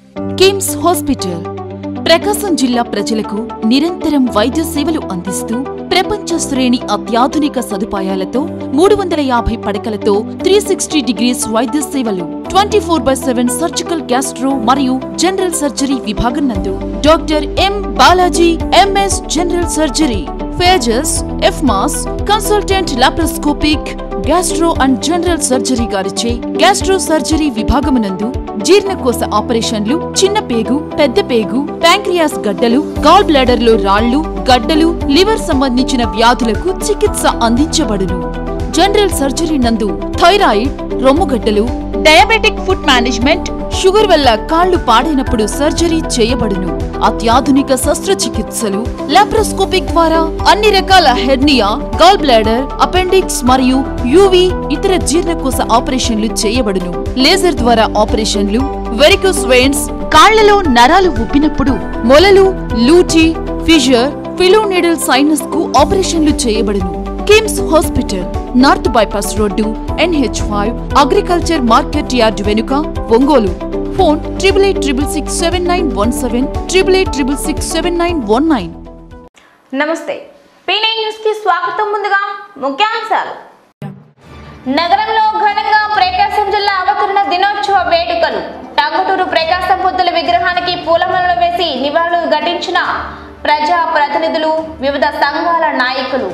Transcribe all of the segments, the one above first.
KIMS hospital ప్రకాశం జిల్లా ప్రజలకు నిరంతరం వైద్య సేవలు అందిస్తూ ప్రపంచ శ్రేణి అత్యాధునిక సదుపాయాలతో మూడు వందల యాభై పడకలతో త్రీ సిక్స్టీ డిగ్రీస్ వైద్య సేవలు twenty four by seven surgical gastro మరియు జనరల్ సర్జరీ విభాగం నందు doctor M Balaji MS general surgery ఫేజస్ FMAS consultant laparoscopic gastro and general surgery గారిచే గ్యాస్ట్రో సర్జరీ విభాగమునందు జీర్ణకోశ ఆపరేషన్లు చిన్న పేగు పెద్ద పేగు ప్యాంక్రియాస్ గడ్డలు గాల్ బ్లాడర్లో రాళ్లు గడ్డలు లివర్ సంబంధించిన వ్యాధులకు చికిత్స అందించబడును జనరల్ సర్జరీ నందు థైరాయిడ్ రొమ్ముగడ్డలు డయాబెటిక్ ఫుడ్ మేనేజ్మెంట్ షుగర్ వల్ల కాళ్లు పాడైనప్పుడు సర్జరీ చేయబడును అత్యాధునిక శస్త్రచికిత్సలు లాప్రోస్కోపిక్ ద్వారా అన్ని రకాల హెర్నియా గాల్ బ్లాడర్ అపెండిక్స్ మరియు యూవి ఇతర జీర్ణకోశ ఆపరేషన్లు చేయబడును లేజర్ ద్వారా ఆపరేషన్లు వెరికోస్ వెయిన్స్ కాళ్లలో నరాలు ఉబ్బినప్పుడు మొలలు లూచి ఫిజర్ ఫిలో నీడల్ సైనస్ కు ఆపరేషన్లు చేయబడును KIMS hospital north bypass road NH five agriculture market yard వెనుక Ongole phone triple eight triple six seven nine one seven triple eight triple six seven nine one nine నమస్తే పీనే news కి స్వాగతం ముందుగా ముఖ్యాంశాలు నగరంలో ఘనంగా ప్రకాశం జిల్లా అవతరణ దినోత్సవ వేడుకలు టంగుటూరు ప్రకాశం పొత్తుల విగ్రహానికి పూలమాలలు వేసి నివాళులు ఘటించిన ప్రజా ప్రతినిధులు వివిధ సంఘాల నాయకులు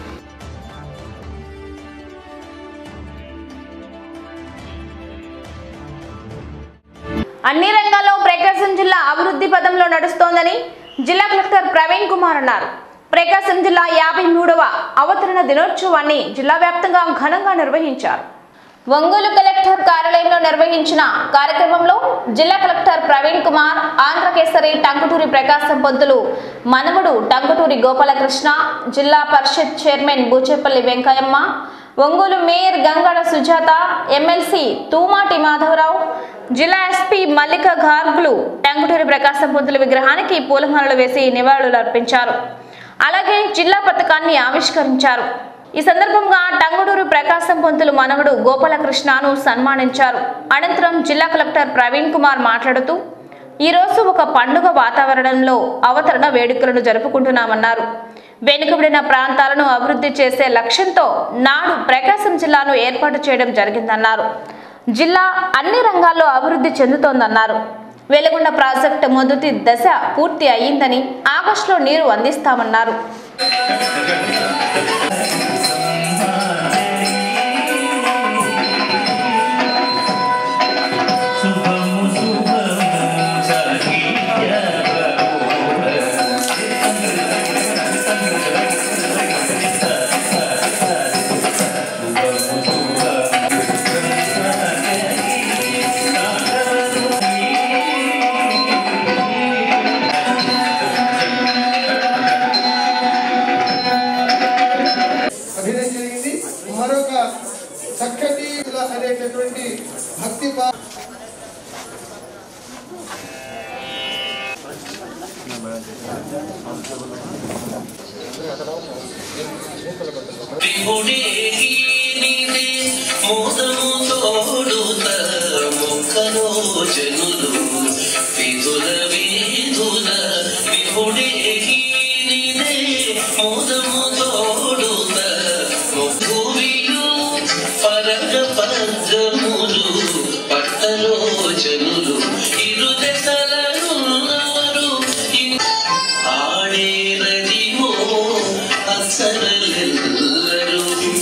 అన్ని రంగాల్లో ప్రకాశం జిల్లా అభివృద్ధి పదంలో నడుస్తోందని జిల్లా కలెక్టర్ ప్రవీణ్ కుమార్ అన్నారు ప్రకాశం జిల్లా యాభై మూడవ అవతరణ దినోత్సవాన్ని జిల్లా వ్యాప్తంగా ఘనంగా నిర్వహించారు ఒంగోలు కలెక్టర్ కార్యాలయంలో నిర్వహించిన కార్యక్రమంలో జిల్లా కలెక్టర్ ప్రవీణ్ కుమార్ ఆంధ్రకేసరి టంకుటూరి ప్రకాశం పొద్దులు మనవడు Tanguturi Gopalakrishna Zilla Parishad chairman Bucheppalli Venkayamma Ongole mayor Gangada Sujatha MLC Tumati Madhavarao జిల్లా ఎస్పీ మల్లిక గార్గులు టంగుటూరి ప్రకాశం పొద్దుల విగ్రహానికి పూలమాలలు వేసి నివాళులు అర్పించారు అలాగే జిల్లా పథకాన్ని ఆవిష్కరించారు ఈ సందర్భంగా టంగుటూరు ప్రకాశం పొంతులు మనవడు గోపాలకృష్ణను సన్మానించారు అనంతరం జిల్లా కలెక్టర్ ప్రవీణ్ కుమార్ మాట్లాడుతూ ఈ రోజు ఒక పండుగ వాతావరణంలో అవతరణ వేడుకలను జరుపుకుంటున్నామన్నారు వెనుకబడిన ప్రాంతాలను అభివృద్ధి చేసే లక్ష్యంతో నాడు ప్రకాశం జిల్లాను ఏర్పాటు చేయడం జరిగిందన్నారు జిల్లా అన్ని రంగాల్లో అభివృద్ధి చెందుతోందన్నారు వెలుగొండ ప్రాజెక్టు మొదటి దశ పూర్తి అయ్యిందని ఆగస్టులో నీరు అందిస్తామన్నారు శుభము శుభము సహిత్య అభినయం జరిగింది మరొక చక్కటి ఇలా అనేటటువంటి భక్తి భా విభుడేగి నీదే మోదము తోడుత మొక్కలో జనులు విధుల వీధుల విభుడేగి నీదే మోదము తోడుత భూమియు పరగ పద్గములు పట్టలో జనులు ఇరు దశలనున్నవారు ఇన్ ఆడేరదిమో అసరలెల్లరూ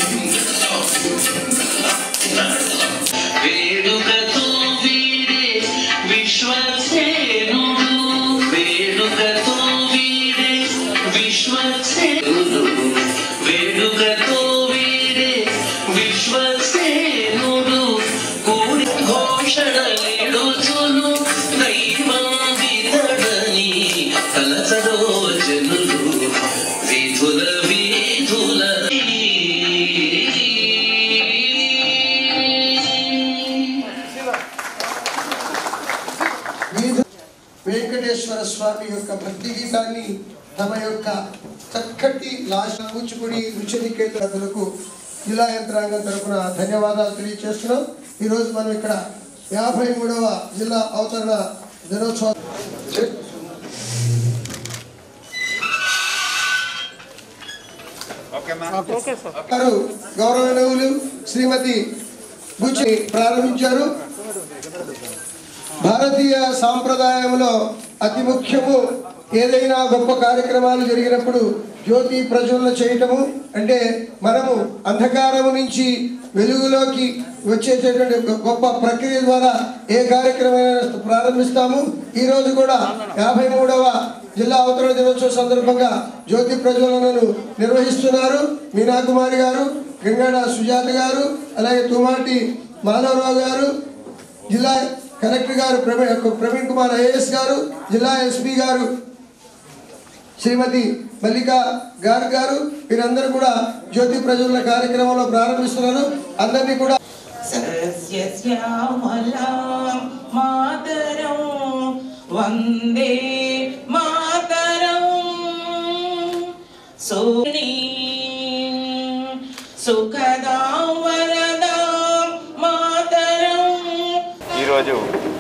వేడుకతో వీడే విశ్వసేనుడు వేడుకతో వీడే విశ్వసేనుడు వేడుకతో వీడే విశ్వసేనుడు కూడి ఘోషణలిడుచును దైవాంగితడని తలచడో జనులు వీధుల వీధుల వీధు వెంకటేశ్వర స్వామి యొక్క భక్తి గీతాన్ని తమ యొక్క చక్కటి లాష కూచిపూడి రుచినికేతలకు జిల్లా యంత్రాంగం తరపున ధన్యవాదాలు తెలియజేస్తున్నాం ఈరోజు మనం ఇక్కడ యాభై మూడవ జిల్లా అవతరణ దినోత్సవం గారు గౌరవనీయులు శ్రీమతి బుచ్చి ప్రారంభించారు భారతీయ సాంప్రదాయంలో అతి ముఖ్యము ఏదైనా గొప్ప కార్యక్రమాలు జరిగినప్పుడు జ్యోతి ప్రజ్వలన చేయటము అంటే మనము అంధకారము నుంచి వెలుగులోకి వచ్చేటటువంటి ఒక గొప్ప ప్రక్రియ ద్వారా ఏ కార్యక్రమం ప్రారంభిస్తాము ఈ రోజు కూడా యాభై మూడవ జిల్లా అవతరణ దినోత్సవం సందర్భంగా జ్యోతి ప్రజ్వలనను నిర్వహిస్తున్నారు మీనా కుమారి గారు గంగాడ సుజాత గారు అలాగే తుమాటి మాధవరావు గారు జిల్లా కలెక్టర్ గారు ప్రవీణ్ ప్రవీణ్ కుమార్ ఐఏఎస్ గారు జిల్లా ఎస్పీ గారు శ్రీమతి మల్లికా గారు గారు వీరందరూ కూడా జ్యోతి ప్రజ్వలన కార్యక్రమంలో ప్రారంభిస్తున్నారు అందరినీ కూడా సస్యశ్యామలాం మాతరం వందే మాతరం సోనీ సుఖదాం వరదాం మాతరం ఈరోజు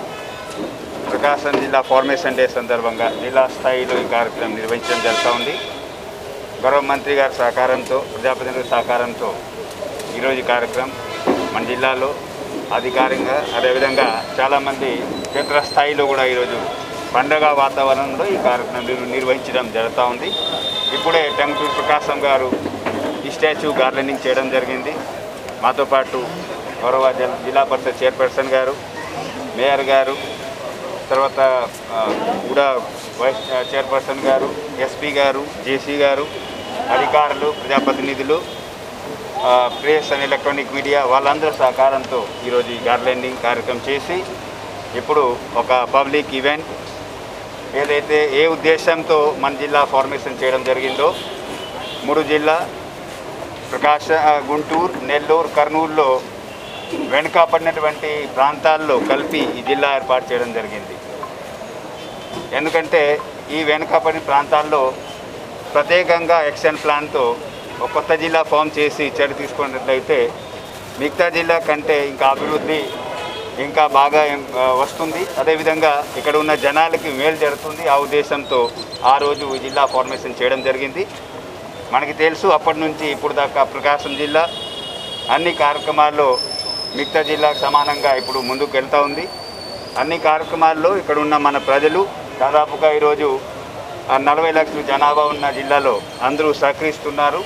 ప్రకాశం జిల్లా ఫార్మేషన్ డే సందర్భంగా జిల్లా స్థాయిలో ఈ కార్యక్రమం నిర్వహించడం జరుగుతూ ఉంది గౌరవ మంత్రి గారి సహకారంతో ప్రజాప్రతినిధుల సహకారంతో ఈరోజు ఈ కార్యక్రమం మన జిల్లాలో అధికారికంగా అదేవిధంగా చాలామంది క్షేత్ర స్థాయిలో కూడా ఈరోజు పండగ వాతావరణంలో ఈ కార్యక్రమం నిర్- నిర్వహించడం జరుగుతూ ఉంది ఇప్పుడే టెంకుటూరు ప్రకాశం గారు ఈ స్టాచ్యూ గార్డెనింగ్ చేయడం జరిగింది మాతో పాటు గౌరవ జిల్- జిల్లా పరిషత్ చైర్పర్సన్ గారు మేయర్ గారు తర్వాత ఆ, కూడా వైస్ చైర్పర్సన్ గారు ఎస్పీ గారు జేసీ గారు అధికారులు ప్రజాప్రతినిధులు ఆ, ప్రెస్ అండ్ ఎలక్ట్రానిక్ మీడియా వాళ్ళందరూ సహకారంతో ఈరోజు ఈ గార్డెనింగ్ కార్యక్రమం చేసి ఇప్పుడు ఒక పబ్లిక్ ఈవెంట్ ఏదైతే ఏ ఉద్దేశంతో మన జిల్లా ఫార్మేషన్ చేయడం జరిగిందో మూడు జిల్లా ప్రకాశ ఆ, గుంటూరు నెల్లూరు కర్నూలులో వెనుకబడినటువంటి ప్రాంతాల్లో కలిపి ఈ జిల్లా ఏర్పాటు చేయడం జరిగింది ఎందుకంటే ఈ వెనుకబడిన ప్రాంతాల్లో ప్రత్యేకంగా యాక్షన్ ప్లాన్తో ఒక కొత్త జిల్లా ఫామ్ చేసి చర్య తీసుకున్నట్లయితే మిగతా జిల్లా కంటే ఇంకా అభివృద్ధి ఇంకా బాగా ఏం- ఆ, వస్తుంది అదేవిధంగా ఇక్కడ ఉన్న జనాలకి మేలు జరుగుతుంది ఆ ఉద్దేశంతో ఆ రోజు ఈ జిల్లా ఫార్మేషన్ చేయడం జరిగింది మనకి తెలుసు అప్పటి నుంచి ఇప్పుడు దాకా ప్రకాశం జిల్లా అన్ని కార్యక్రమాల్లో మిగతా జిల్లాకు సమానంగా ఇప్పుడు ముందుకు వెళ్తూ ఉంది అన్ని కార్యక్రమాల్లో ఇక్కడ ఉన్న మన ప్రజలు దాదాపుగా ఈరోజు ఆ నలభై లక్షల జనాభా ఉన్న జిల్లాలో అందరూ సహకరిస్తున్నారు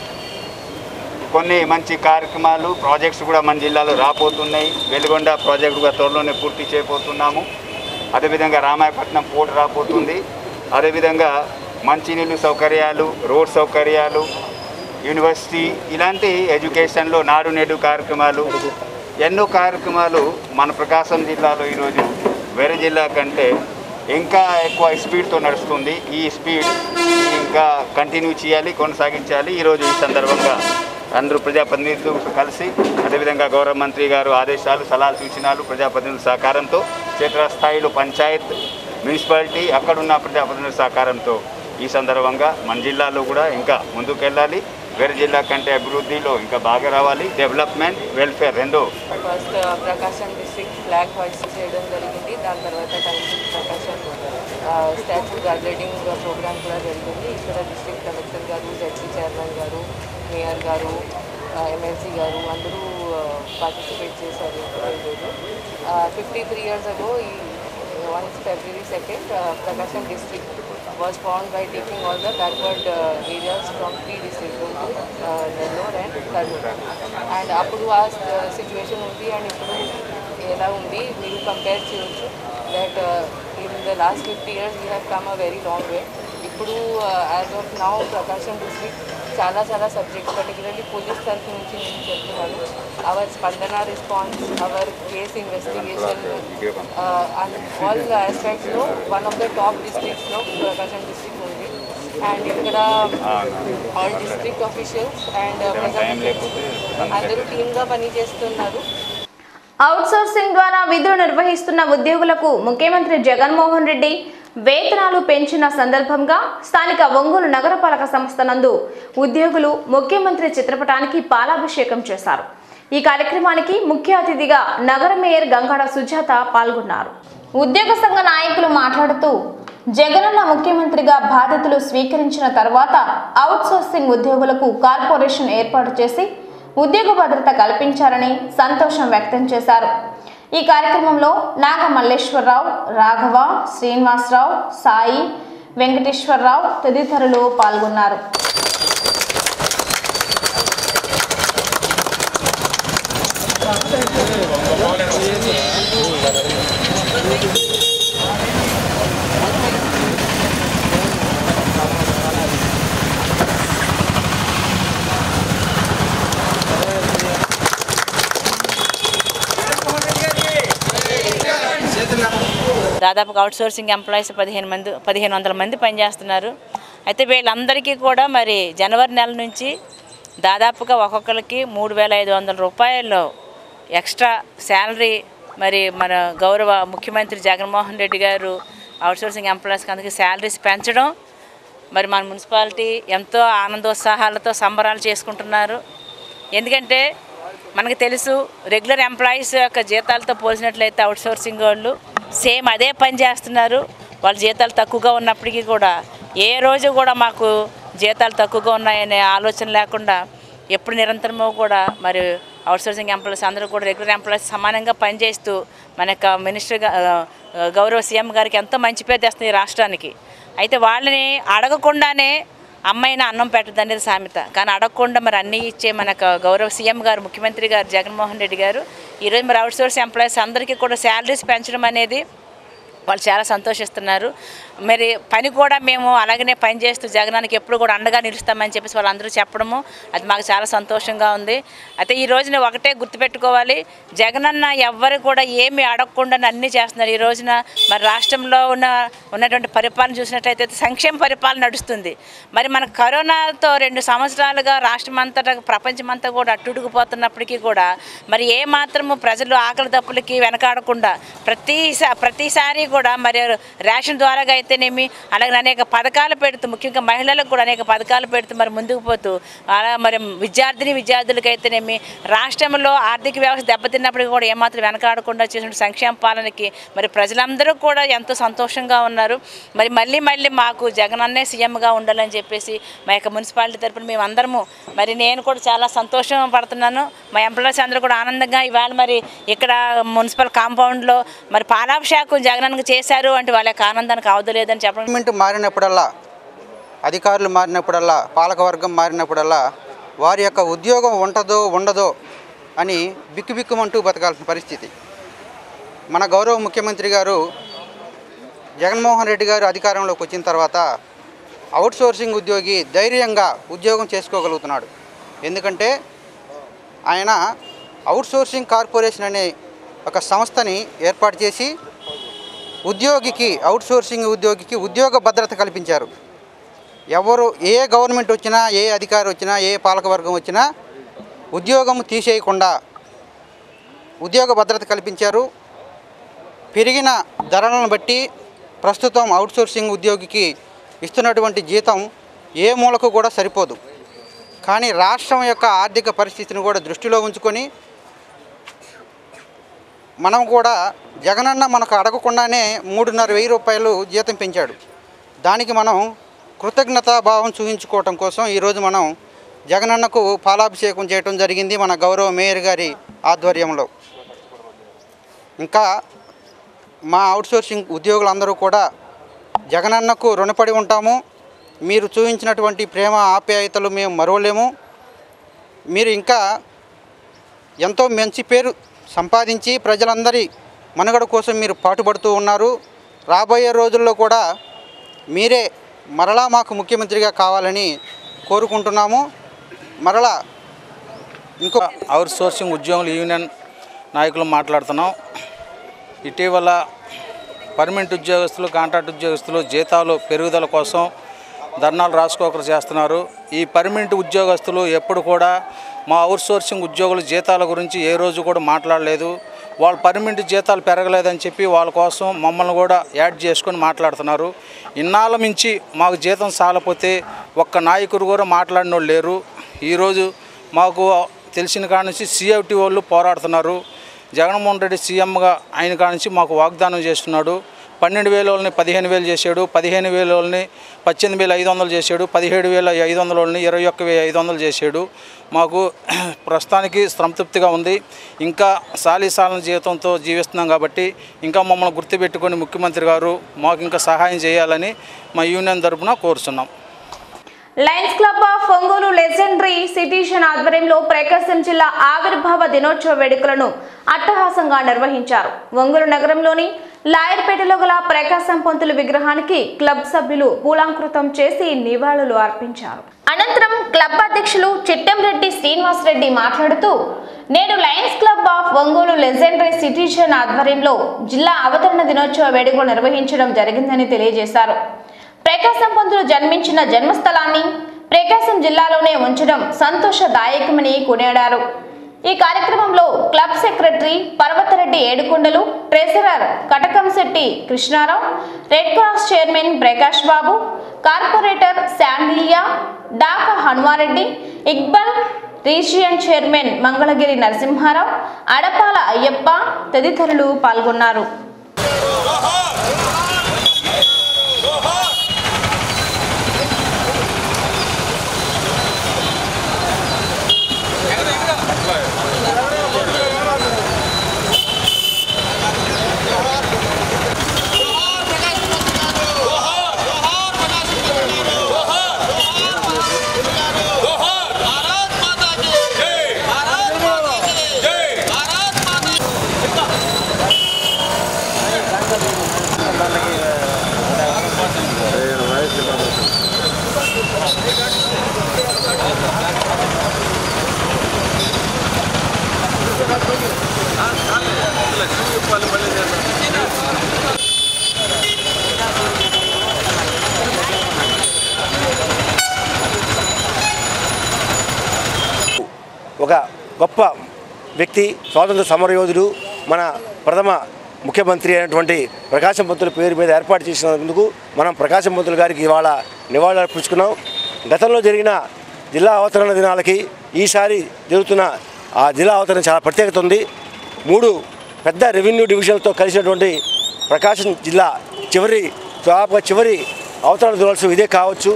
కొన్ని మంచి కార్యక్రమాలు ప్రాజెక్ట్స్ కూడా మన జిల్లాలో రాబోతున్నాయి వెలుగొండ ప్రాజెక్ట్ కూడా త్వరలోనే పూర్తి చేయబోతున్నాము అదేవిధంగా రామాయపట్నం పోర్ట్ రాబోతుంది అదేవిధంగా మంచినీళ్ళు సౌకర్యాలు రోడ్ సౌకర్యాలు యూనివర్సిటీ ఇలాంటి ఎడ్యుకేషన్లో నాడు నేడు కార్యక్రమాలు ఎన్నో కార్యక్రమాలు మన ప్రకాశం జిల్లాలో ఈరోజు వేరే జిల్లా కంటే ఇంకా ఎక్కువ స్పీడ్తో నడుస్తుంది ఈ స్పీడ్ ఇంకా కంటిన్యూ చేయాలి కొనసాగించాలి ఈరోజు ఈ సందర్భంగా అందరూ ప్రజాప్రతినిధులు కలిసి అదేవిధంగా గౌరవ మంత్రి గారు ఆదేశాలు సలహాలు సూచనలు ప్రజాప్రతినిధుల సహకారంతో క్షేత్రస్థాయిలో పంచాయత్ మున్సిపాలిటీ అక్కడున్న ప్రజాప్రతినిధుల సహకారంతో ఈ సందర్భంగా మన జిల్లాలో కూడా ఇంకా ముందుకు వెళ్ళాలి వేరే జిల్లా కంటే అభివృద్ధిలో ఇంకా బాగా రావాలి డెవలప్మెంట్ వెల్ఫేర్ రెండో first Prakasam district flag hoist చేయడం జరిగింది దాని తర్వాత కలిసి ప్రకాశం స్టాచ్యూ గార్డెనింగ్ ప్రోగ్రామ్ కూడా జరిగింది ఇక్కడ డిస్ట్రిక్ట్ కలెక్టర్ గారు జడ్పీ చైర్మన్ గారు మేయర్ గారు ఎమ్మెల్సీ గారు అందరూ పార్టిసిపేట్ చేశారు ఇక్కడ ఈరోజు ఫిఫ్టీ త్రీ ఇయర్స్ అగో ఈ once February second Prakasam district was formed by taking all the backward uh, areas from three districts, Guntur, uh, Nellore and Karnool. And అప్పుడు ఆ సిచ్యువేషన్ ఉంది అండ్ ఇప్పుడు ఎలా ఉంది మీరు కంపేర్ చేయొచ్చు that in the last fifty years we have come a very long way ఇప్పుడు as of now Prakasam district చాలా చాలా సబ్జెక్ట్స్ పర్టికులర్లీ పోలీస్ తరఫు నుంచి నేను చెప్తున్నాను our Spandana response our case investigation and all ఆస్పెక్ట్స్లో వన్ ఆఫ్ ద టాప్ డిస్ట్రిక్ట్స్లో Prakasam district ఉంది అండ్ ఇక్కడ ఆల్ డిస్ట్రిక్ట్ ఆఫీషియల్స్ అండ్ అందరూ టీమ్గా పనిచేస్తున్నారు అవుట్సోర్సింగ్ ద్వారా విధులు నిర్వహిస్తున్న ఉద్యోగులకు ముఖ్యమంత్రి జగన్మోహన్ రెడ్డి వేతనాలు పెంచిన సందర్భంగా స్థానిక ఒంగోలు నగరపాలక సంస్థ నందు ఉద్యోగులు ముఖ్యమంత్రి చిత్రపటానికి పాలాభిషేకం చేశారు ఈ కార్యక్రమానికి ముఖ్య అతిథిగా నగర మేయర్ గంగాడ సుజాత పాల్గొన్నారు ఉద్యోగ సంఘ నాయకులు మాట్లాడుతూ జగనన్న ముఖ్యమంత్రిగా బాధ్యతలు స్వీకరించిన తర్వాత అవుట్సోర్సింగ్ ఉద్యోగులకు కార్పొరేషన్ ఏర్పాటు చేసి ఉద్యోగ భద్రత కల్పించారని సంతోషం వ్యక్తం చేశారు ఈ కార్యక్రమంలో నాగ మల్లేశ్వరరావు రాఘవ శ్రీనివాసరావు సాయి వెంకటేశ్వరరావు తదితరులు పాల్గొన్నారు దాదాపుగా అవుట్ సోర్సింగ్ ఎంప్లాయీస్ పదిహేను మంది పదిహేను వందల మంది పనిచేస్తున్నారు అయితే వీళ్ళందరికీ కూడా మరి జనవరి నెల నుంచి దాదాపుగా ఒక్కొక్కరికి మూడు వేల ఐదు వందల రూపాయలు ఎక్స్ట్రా శాలరీ మరి మన గౌరవ ముఖ్యమంత్రి జగన్మోహన్ రెడ్డి గారు అవుట్ సోర్సింగ్ ఎంప్లాయీస్కి అందుకే శాలరీస్ పెంచడం మరి మన మున్సిపాలిటీ ఎంతో ఆనందోత్సాహాలతో సంబరాలు చేసుకుంటున్నారు ఎందుకంటే మనకు తెలుసు రెగ్యులర్ ఎంప్లాయీస్ యొక్క జీతాలతో పోల్చినట్లయితే అవుట్ సోర్సింగ్ వాళ్ళు సేమ్ అదే పని చేస్తున్నారు వాళ్ళ జీతాలు తక్కువగా ఉన్నప్పటికీ కూడా ఏ రోజు కూడా మాకు జీతాలు తక్కువగా ఉన్నాయనే ఆలోచన లేకుండా ఎప్పుడు నిరంతరము కూడా మరి అవుట్ సోర్సింగ్ ఎంప్లాయీస్ అందరూ కూడా రెగ్యులర్ ఎంప్లాయీస్ సమానంగా పనిచేస్తూ మన యొక్క మినిస్టర్ గా- ఆ, గౌరవ సీఎం గారికి ఎంతో మంచి పేరు తెస్తుంది ఈ రాష్ట్రానికి అయితే వాళ్ళని అడగకుండానే అమ్మాయిన అన్నం పెట్టదు అనేది సామెత కానీ అడగకుండా మరి అన్నీ ఇచ్చే మనకు గౌరవ సీఎం గారు ముఖ్యమంత్రి గారు జగన్మోహన్ రెడ్డి గారు ఈరోజు మరి అవుట్ సోర్స్ ఎంప్లాయీస్ అందరికీ కూడా శాలరీస్ పెంచడం అనేది వాళ్ళు చాలా సంతోషిస్తున్నారు మరి పని కూడా మేము అలాగనే పని చేస్తూ జగనానికి ఎప్పుడు కూడా అండగా నిలుస్తామని చెప్పేసి వాళ్ళందరూ చెప్పడము అది మాకు చాలా సంతోషంగా ఉంది అయితే ఈ రోజున ఒకటే గుర్తుపెట్టుకోవాలి జగనన్న ఎవ్వరు కూడా ఏమి అడగకుండా అన్నీ చేస్తున్నారు ఈ రోజున మరి రాష్ట్రంలో ఉన్న ఉన్నటువంటి పరిపాలన చూసినట్లయితే సంక్షేమ పరిపాలన నడుస్తుంది మరి మన కరోనాతో రెండు సంవత్సరాలుగా రాష్ట్రం అంతటా ప్రపంచమంతా కూడా అట్టుడుకుపోతున్నప్పటికీ కూడా మరి ఏ మాత్రము ప్రజలు ఆకలి తప్పులకి వెనకాడకుండా ప్రతిసా ప్రతిసారి కూడా మరి రేషన్ ద్వారా అయితేనేమి అలాగే అనేక పథకాలు పెడుతూ ముఖ్యంగా మహిళలకు కూడా అనేక పథకాలు పెడుతూ మరి ముందుకు పోతూ అలా మరి విద్యార్థిని విద్యార్థులకు అయితేనేమి రాష్ట్రంలో ఆర్థిక వ్యవస్థ దెబ్బతిన్నప్పటికీ కూడా ఏమాత్రం వెనకాడకుండా చేసిన సంక్షేమ పాలనకి మరి ప్రజలందరూ కూడా ఎంతో సంతోషంగా ఉన్నారు మరి మళ్ళీ మళ్ళీ మాకు జగనన్నే సీఎంగా ఉండాలని చెప్పేసి మా యొక్క మున్సిపాలిటీ తరపున మేము అందరము మరి నేను కూడా చాలా సంతోషం పడుతున్నాను మా ఎంప్లాయీస్ అందరూ కూడా ఆనందంగా ఇవాళ మరి ఇక్కడ మున్సిపల్ కాంపౌండ్లో మరి పాలాభిషేకం జగనన్నకు చేశారు అంటే వాళ్ళ యొక్క ఆనందానికి అవదలేదని చెప్పడం గవర్నమెంట్ మారినప్పుడల్లా అధికారులు మారినప్పుడల్లా పాలకవర్గం మారినప్పుడల్లా వారి యొక్క ఉద్యోగం ఉంటుందో ఉండదో అని బిక్కుబిక్కుమంటూ బతకాల్సిన పరిస్థితి మన గౌరవ ముఖ్యమంత్రి గారు జగన్మోహన్ రెడ్డి గారు అధికారంలోకి వచ్చిన తర్వాత అవుట్ సోర్సింగ్ ఉద్యోగి ధైర్యంగా ఉద్యోగం చేసుకోగలుగుతున్నాడు ఎందుకంటే ఆయన అవుట్ సోర్సింగ్ కార్పొరేషన్ అనే ఒక సంస్థని ఏర్పాటు చేసి ఉద్యోగికి అవుట్ సోర్సింగ్ ఉద్యోగికి ఉద్యోగ భద్రత కల్పించారు ఎవరు ఏ గవర్నమెంట్ వచ్చినా ఏ అధికారి వచ్చినా ఏ పాలకవర్గం వచ్చినా ఉద్యోగం తీసేయకుండా ఉద్యోగ భద్రత కల్పించారు పెరిగిన ధరలను బట్టి ప్రస్తుతం అవుట్ సోర్సింగ్ ఉద్యోగికి ఇస్తున్నటువంటి జీతం ఏ మూలకు కూడా సరిపోదు కానీ రాష్ట్రం యొక్క ఆర్థిక పరిస్థితిని కూడా దృష్టిలో ఉంచుకొని మనం కూడా జగనన్న మనకు అడగకుండానే మూడున్నర వెయ్యి రూపాయలు జీతం పెంచాడు దానికి మనం కృతజ్ఞతా భావం చూపించుకోవటం కోసం ఈరోజు మనం జగనన్నకు పాలాభిషేకం చేయడం జరిగింది మన గౌరవ మేయర్ గారి ఆధ్వర్యంలో ఇంకా మా అవుట్సోర్సింగ్ ఉద్యోగులందరూ కూడా జగనన్నకు రుణపడి ఉంటాము మీరు చూపించినటువంటి ప్రేమ ఆప్యాయతలు మేము మరవలేము మీరు ఇంకా ఎంతో మంచి పేరు సంపాదించి ప్రజలందరి మనుగడ కోసం మీరు పాటుపడుతూ ఉన్నారు రాబోయే రోజుల్లో కూడా మీరే మరలా మాకు ముఖ్యమంత్రిగా కావాలని కోరుకుంటున్నాము మరలా ఇంకో అవుట్ సోర్సింగ్ ఉద్యోగుల యూనియన్ నాయకులు మాట్లాడుతున్నాం ఇటీవల పర్మనెంట్ ఉద్యోగస్తులు కాంట్రాక్ట్ ఉద్యోగస్తులు జీతాలు పెరుగుదల కోసం ధర్నాలు రాసుకోకరు చేస్తున్నారు ఈ పర్మనెంట్ ఉద్యోగస్తులు ఎప్పుడు కూడా మా అవుట్ సోర్సింగ్ ఉద్యోగుల జీతాల గురించి ఏ రోజు కూడా మాట్లాడలేదు వాళ్ళ పర్మనెంట్ జీతాలు పెరగలేదని చెప్పి వాళ్ళ కోసం మమ్మల్ని కూడా యాడ్ చేసుకొని మాట్లాడుతున్నారు ఇన్నాళ్ళ మించి మాకు జీతం సాలపోతే ఒక్క నాయకుడు కూడా మాట్లాడిన వాళ్ళు లేరు ఈరోజు మాకు తెలిసిన కాడ నుంచి సిఐటి వాళ్ళు పోరాడుతున్నారు జగన్మోహన్ రెడ్డి సీఎంగా ఆయన కాడ నుంచి మాకు వాగ్దానం చేస్తున్నాడు పన్నెండు వేల వాళ్ళని పదిహేను వేలు చేశాడు పదిహేను వేల వాళ్ళని పద్దెనిమిది వేల ఐదు వందలు చేశాడు పదిహేడు వేల ఐదు వందల వాళ్ళని ఇరవై ఒక్క వేల ఐదు వందలు చేశాడు మాకు ప్రస్తుతానికి సంతృప్తిగా ఉంది ఇంకా సాలీసాలన జీవితంతో జీవిస్తున్నాం కాబట్టి ఇంకా మమ్మల్ని గుర్తుపెట్టుకొని ముఖ్యమంత్రి గారు మాకు ఇంకా సహాయం చేయాలని మా యూనియన్ తరపున కోరుచున్నాం Lions club of Ongole legendary citizen ఆధ్వర్యంలో ప్రకాశం జిల్లా ఆవిర్భావ దినోత్సవ వేడుకలను అట్టహాసంగా నిర్వహించారు ఒంగోలు నగరంలోని లాయర్పేటలో గల ప్రకాశం పంతులు విగ్రహానికి క్లబ్ సభ్యులు పూలాంకృతం చేసి నివాళులు అర్పించారు అనంతరం క్లబ్ అధ్యక్షులు చిట్టంరెడ్డి శ్రీనివాసరెడ్డి మాట్లాడుతూ నేడు Lions club of Ongole legendary citizen ఆధ్వర్యంలో జిల్లా అవతరణ దినోత్సవ వేడుకలు నిర్వహించడం జరిగిందని తెలియజేశారు ప్రకాశం పంతులు జన్మించిన జన్మస్థలాన్ని ప్రకాశం జిల్లాలోనే ఉంచడం సంతోషదాయకమని కొనియాడారు ఈ కార్యక్రమంలో club secretary Parvathareddy Edukondalu treasurer Katakamsetty Krishnarao red cross chairman Prakash Babu corporator Sandilya Daka Hanumareddy Iqbal region chairman Mangalagiri Narasimharao Adapala Ayyappa తదితరులు పాల్గొన్నారు ఒక గొప్ప వ్యక్తి స్వాతంత్ర సమరయోధుడు మన ప్రథమ ముఖ్యమంత్రి అయినటువంటి ప్రకాశం పంతుల పేరు మీద ఏర్పాటు చేసినందుకు మనం ప్రకాశం పంతులు గారికి ఇవాళ నివాళులు అర్పించుకున్నాం గతంలో జరిగిన జిల్లా అవతరణ దినాలకి ఈసారి జరుగుతున్న ఆ జిల్లా అవతరణ చాలా ప్రత్యేకత ఉంది మూడు పెద్ద రెవెన్యూ డివిజన్లతో కలిసినటువంటి ప్రకాశం జిల్లా చివరి దాదాపుగా చివరి అవతరణ దినోత్సవం ఇదే కావచ్చు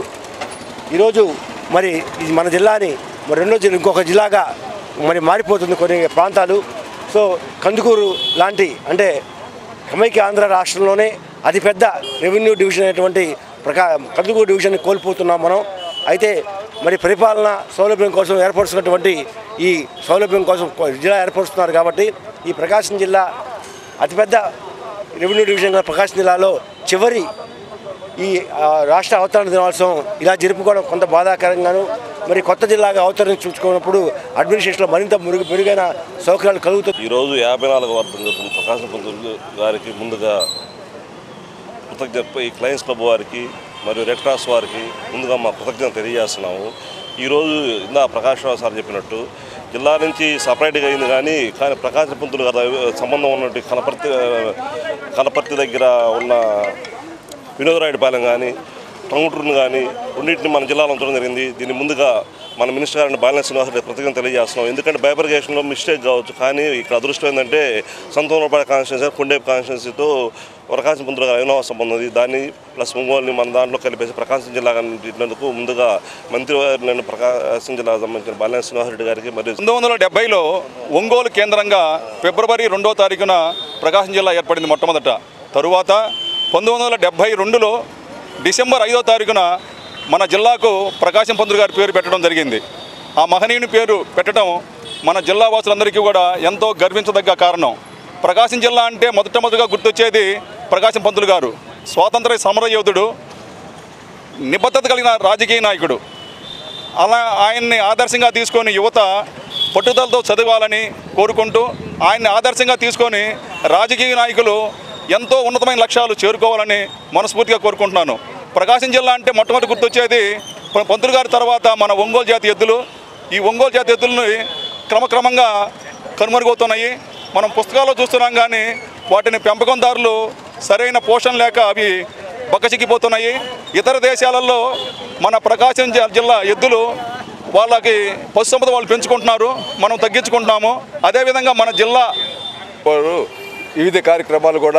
ఈరోజు మరి ఇది మన జిల్లాని మరి రెండో జిల్లా ఇంకొక జిల్లాగా మరి మారిపోతుంది కొన్ని ప్రాంతాలు సో కందుకూరు లాంటి అంటే సమైక్య ఆంధ్ర రాష్ట్రంలోనే అతిపెద్ద రెవెన్యూ డివిజన్ అయినటువంటి ప్రకా కందుకూరు డివిజన్ కోల్పోతున్నాం మనం అయితే మరి పరిపాలన సౌలభ్యం కోసం ఏర్పరుస్తున్నటువంటి ఈ సౌలభ్యం కోసం జిల్లా ఏర్పరుస్తున్నారు కాబట్టి ఈ ప్రకాశం జిల్లా అతిపెద్ద రెవెన్యూ డివిజన్ గల ప్రకాశం జిల్లాలో చివరి ఈ ఆ, రాష్ట్ర అవతరణ దినోత్సవం ఇలా జరుపుకోవడం కొంత బాధాకరంగాను మరి కొత్త జిల్లాగా అవతరించుకున్నప్పుడు అడ్మినిస్ట్రేషన్లో మరింత మెరుగు మెరుగైన సౌకర్యాలు కలుగుతాయి ఈరోజు యాభై నాలుగు వర్ధం జరుగుతున్న ప్రకాశం పంతులు గారికి ముందుగా కృతజ్ఞత ఈ క్లయింట్స్ క్లబ్ వారికి మరియు రెడ్ క్రాస్ వారికి ముందుగా మా కృతజ్ఞత తెలియజేస్తున్నాము ఈరోజు ఇందా ప్రకాష్ రావు సార్ చెప్పినట్టు జిల్లా నుంచి సపరేట్గా అయింది కానీ కానీ ప్రకాశం పంతులు గారి సంబంధం ఉన్నట్టు కనపర్తి కనపర్తి దగ్గర ఉన్న వినోదరాయుడిపాలెం కానీ టంగుటూరును కానీ రెండింటిని మన జిల్లాలో ఉంచడం జరిగింది దీన్ని ముందుగా మన మినిస్టర్ గారిని బాలిన శ్రీనివాసరెడ్డి కృతజ్ఞత తెలియజేస్తున్నాం ఎందుకంటే బైబర్గేషన్లో మిస్టేక్ కావచ్చు కానీ ఇక్కడ అదృష్టం ఏంటంటే సంతోనపడ కాన్స్టిట్యున్సీ కొండేపు కాన్స్టిట్యున్సీతో ప్రకాశం పంతులు గారి అవినావ సంబంధం ఉంది దాన్ని ప్లస్ ఒంగోలుని మన దాంట్లో కలిపేసి ప్రకాశం జిల్లా ఇట్లందుకు ముందుగా మంత్రి నేను ప్రకాశం జిల్లాకు సంబంధించిన బాలిన శ్రీనివాసరెడ్డి గారికి మరియు పంతొమ్మిది వందల డెబ్బైలో ఒంగోలు కేంద్రంగా ఫిబ్రవరి రెండో తారీఖున ప్రకాశం జిల్లా ఏర్పడింది మొట్టమొదట తరువాత పంతొమ్మిది వందల డెబ్బై రెండులో డిసెంబర్ ఐదో తారీఖున మన జిల్లాకు ప్రకాశం పంతులు గారి పేరు పెట్టడం జరిగింది ఆ మహనీయుని పేరు పెట్టడం మన జిల్లా వాసులందరికీ కూడా ఎంతో గర్వించదగ్గ కారణం ప్రకాశం జిల్లా అంటే మొదటమొదటిగా గుర్తొచ్చేది ప్రకాశం పంతులు గారు స్వాతంత్ర సమరయోధుడు నిబద్ధత కలిగిన రాజకీయ నాయకుడు అలా ఆయన్ని ఆదర్శంగా తీసుకొని యువత పట్టుదలతో చదవాలని కోరుకుంటూ ఆయన్ని ఆదర్శంగా తీసుకొని రాజకీయ నాయకులు ఎంతో ఉన్నతమైన లక్ష్యాలు చేరుకోవాలని మనస్ఫూర్తిగా కోరుకుంటున్నాను ప్రకాశం జిల్లా అంటే మొట్టమొదటి గుర్తొచ్చేది ప- పంతులు గారి తర్వాత మన ఒంగోలు జాతి ఎద్దులు ఈ ఒంగోలు జాతి ఎద్దులని క్రమక్రమంగా కనుమరుగవుతున్నాయి మనం పుస్తకాల్లో చూస్తున్నాం కానీ వాటిని పెంపకందారులు సరైన పోషణ లేక అవి బక్కచిక్కిపోతున్నాయి ఇతర దేశాలలో మన ప్రకాశం జి- జిల్లా ఎద్దులు వాళ్ళకి పశుసంపద వాళ్ళు పెంచుకుంటున్నారు మనం తగ్గించుకుంటున్నాము అదేవిధంగా మన జిల్లా వారు వివిధ కార్యక్రమాలు కూడా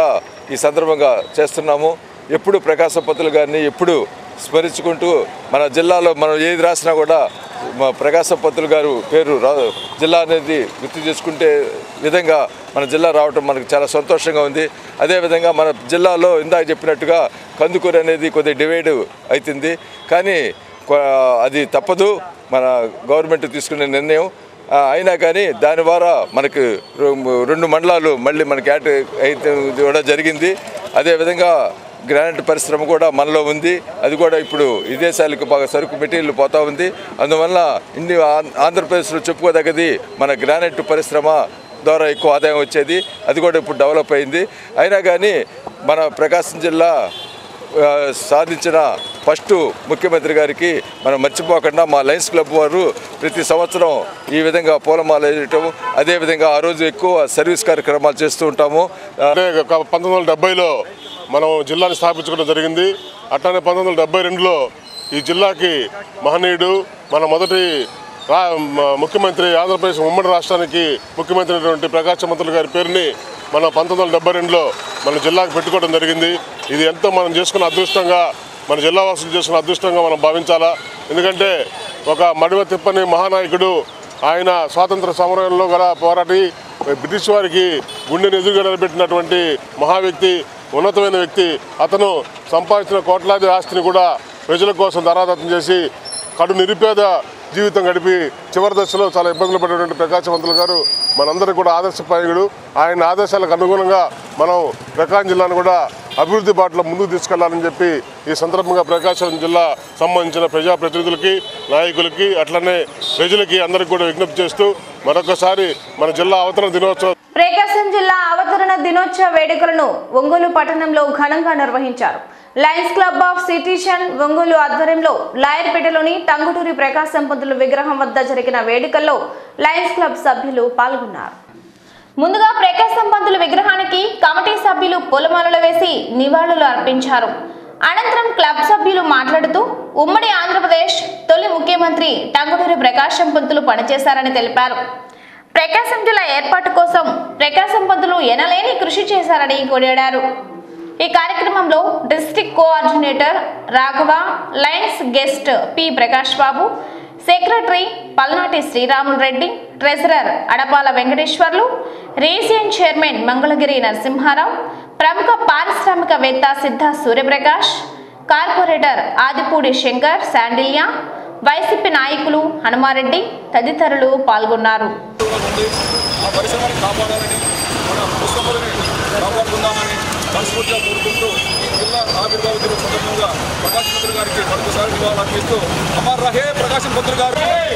ఈ సందర్భంగా చేస్తున్నాము ఎప్పుడు ప్రకాశం పంతులు గారిని ఎప్పుడు స్మరించుకుంటూ మన జిల్లాలో మనం ఏది రాసినా కూడా మా ప్రకాశం పంతులు గారు పేరు రా జిల్లా అనేది గుర్తు చేసుకుంటే విధంగా మన జిల్లా రావటం మనకు చాలా సంతోషంగా ఉంది అదేవిధంగా మన జిల్లాలో ఇందాక చెప్పినట్టుగా కందుకూరు అనేది కొద్దిగా డివైడ్ అవుతుంది కానీ కొ- అది తప్పదు మన గవర్నమెంట్ తీసుకునే నిర్ణయం ఆ, అయినా కానీ దాని ద్వారా మనకు రెం- రెండు మండలాలు మళ్ళీ మనకి యాడ్ అయితే కూడా జరిగింది అదేవిధంగా గ్రానైట్ పరిశ్రమ కూడా మనలో ఉంది అది కూడా ఇప్పుడు విదేశాలకు బాగా సరుకు మెటీరియల్ పోతా ఉంది అందువల్ల ఇన్ని ఆం- ఆంధ్రప్రదేశ్లో చెప్పుకోదగ్గది మన గ్రానైట్ పరిశ్రమ ద్వారా ఎక్కువ ఆదాయం వచ్చేది అది కూడా ఇప్పుడు డెవలప్ అయింది అయినా కానీ మన ప్రకాశం జిల్లా ఆ, సాధించిన ఫస్ట్ ముఖ్యమంత్రి గారికి మనం మర్చిపోకుండా మా లయన్స్ క్లబ్ వారు ప్రతి సంవత్సరం ఈ విధంగా పూలమాల వేయటం అదేవిధంగా ఆ రోజు ఎక్కువ సర్వీస్ కార్యక్రమాలు చేస్తూ ఉంటాము అంటే ఒక పంతొమ్మిది వందల డెబ్బైలో మనం జిల్లాని స్థాపించుకోవడం జరిగింది అట్లానే పంతొమ్మిది వందల డెబ్బై రెండులో ఈ జిల్లాకి మహనీయుడు మన మొదటి రా మ- ముఖ్యమంత్రి ఆంధ్రప్రదేశ్ ఉమ్మడి రాష్ట్రానికి ముఖ్యమంత్రి అయినటువంటి ప్రకాశ్ మంత్రులు గారి పేరుని మనం పంతొమ్మిది వందల డెబ్బై రెండులో మన జిల్లాకు పెట్టుకోవడం జరిగింది ఇది ఎంతో మనం చేసుకున్న అదృష్టంగా మన జిల్లా వాసులు చేసుకున్న అదృష్టంగా మనం భావించాలా ఎందుకంటే ఒక మడివ తిప్పని మహానాయకుడు ఆయన స్వాతంత్ర సమరంలో గల పోరాటి బ్రిటిష్ వారికి గుండెని ఎదురుగా నిలబెట్టినటువంటి మహా వ్యక్తి ఉన్నతమైన వ్యక్తి అతను సంపాదించిన కోట్లాది ఆస్తిని కూడా ప్రజల కోసం ధరాదత్తం చేసి కడు నిరుపేద జీవితం గడిపి చివరి దశలో చాలా ఇబ్బందులు పడినటువంటి ప్రకాశవంతులు గారు మనందరికీ కూడా ఆదర్శపాయకుడు ఆయన ఆదేశాలకు అనుగుణంగా మనం ప్రకాశం జిల్లాను కూడా అభివృద్ధి బాటలో ముందుకు తీసుకెళ్లాలని చెప్పి ఈ సందర్భంగా ప్రకాశం జిల్లా సంబంధించిన ప్రజాప్రతినిధులకి నాయకులకి అట్లనే ప్రజలకి అందరికీ కూడా విజ్ఞప్తి చేస్తూ మరొకసారి మన జిల్లా అవతరణ దినోత్సవం ప్రకాశం జిల్లా అవతరణ దినోత్సవ వేడుకలను ఒంగోలు పట్టణంలో ఘనంగా నిర్వహించారు Lions club of citizen Ongole ఆధ్వర్యంలో లాయర్పేటలోని టంగుటూరి ప్రకాశం పంతులు విగ్రహం వద్ద జరిగిన వేడుకల్లో లయన్స్ క్లబ్ సభ్యులు పాల్గొన్నారు ముందుగా ప్రకాశం పంతులు విగ్రహానికి కమిటీ సభ్యులు పూలమాలలు వేసి నివాళులు అర్పించారు అనంతరం క్లబ్ సభ్యులు మాట్లాడుతూ ఉమ్మడి ఆంధ్రప్రదేశ్ తొలి ముఖ్యమంత్రి టంగుటూరి ప్రకాశం పంతులు పనిచేశారని తెలిపారు ప్రకాశం జిల్లా ఏర్పాటు కోసం ప్రకాశం పంతులు ఎనలేని కృషి చేశారని కొనియాడారు ఈ కార్యక్రమంలో district coordinator Raghava Lions guest P Prakash Babu secretary Palnati Sriramulu Reddy treasurer Adapala Venkateswarlu region chairman Mangalagiri Narasimharao ప్రముఖ పారిశ్రామికవేత్త సిద్ధ సూర్యప్రకాష్ కార్పొరేటర్ ఆదిపూడి శంకర్ శాండిల్యా వైసీపీ నాయకులు హనుమారెడ్డి తదితరులు పాల్గొన్నారు ఆ పరిశ్రమని కాపాడాలని మన పుస్తకాలని కాపాడుకుందామని మనస్ఫూర్తిగా కోరుకుంటూ ఈ జిల్లా ఆవిర్భావ దిన సందర్భంగా ప్రకాశం పంతులు గారికి మరొకసారి నివాళులు అర్పిస్తూ అమర్ రహే Prakasam Pantulu garu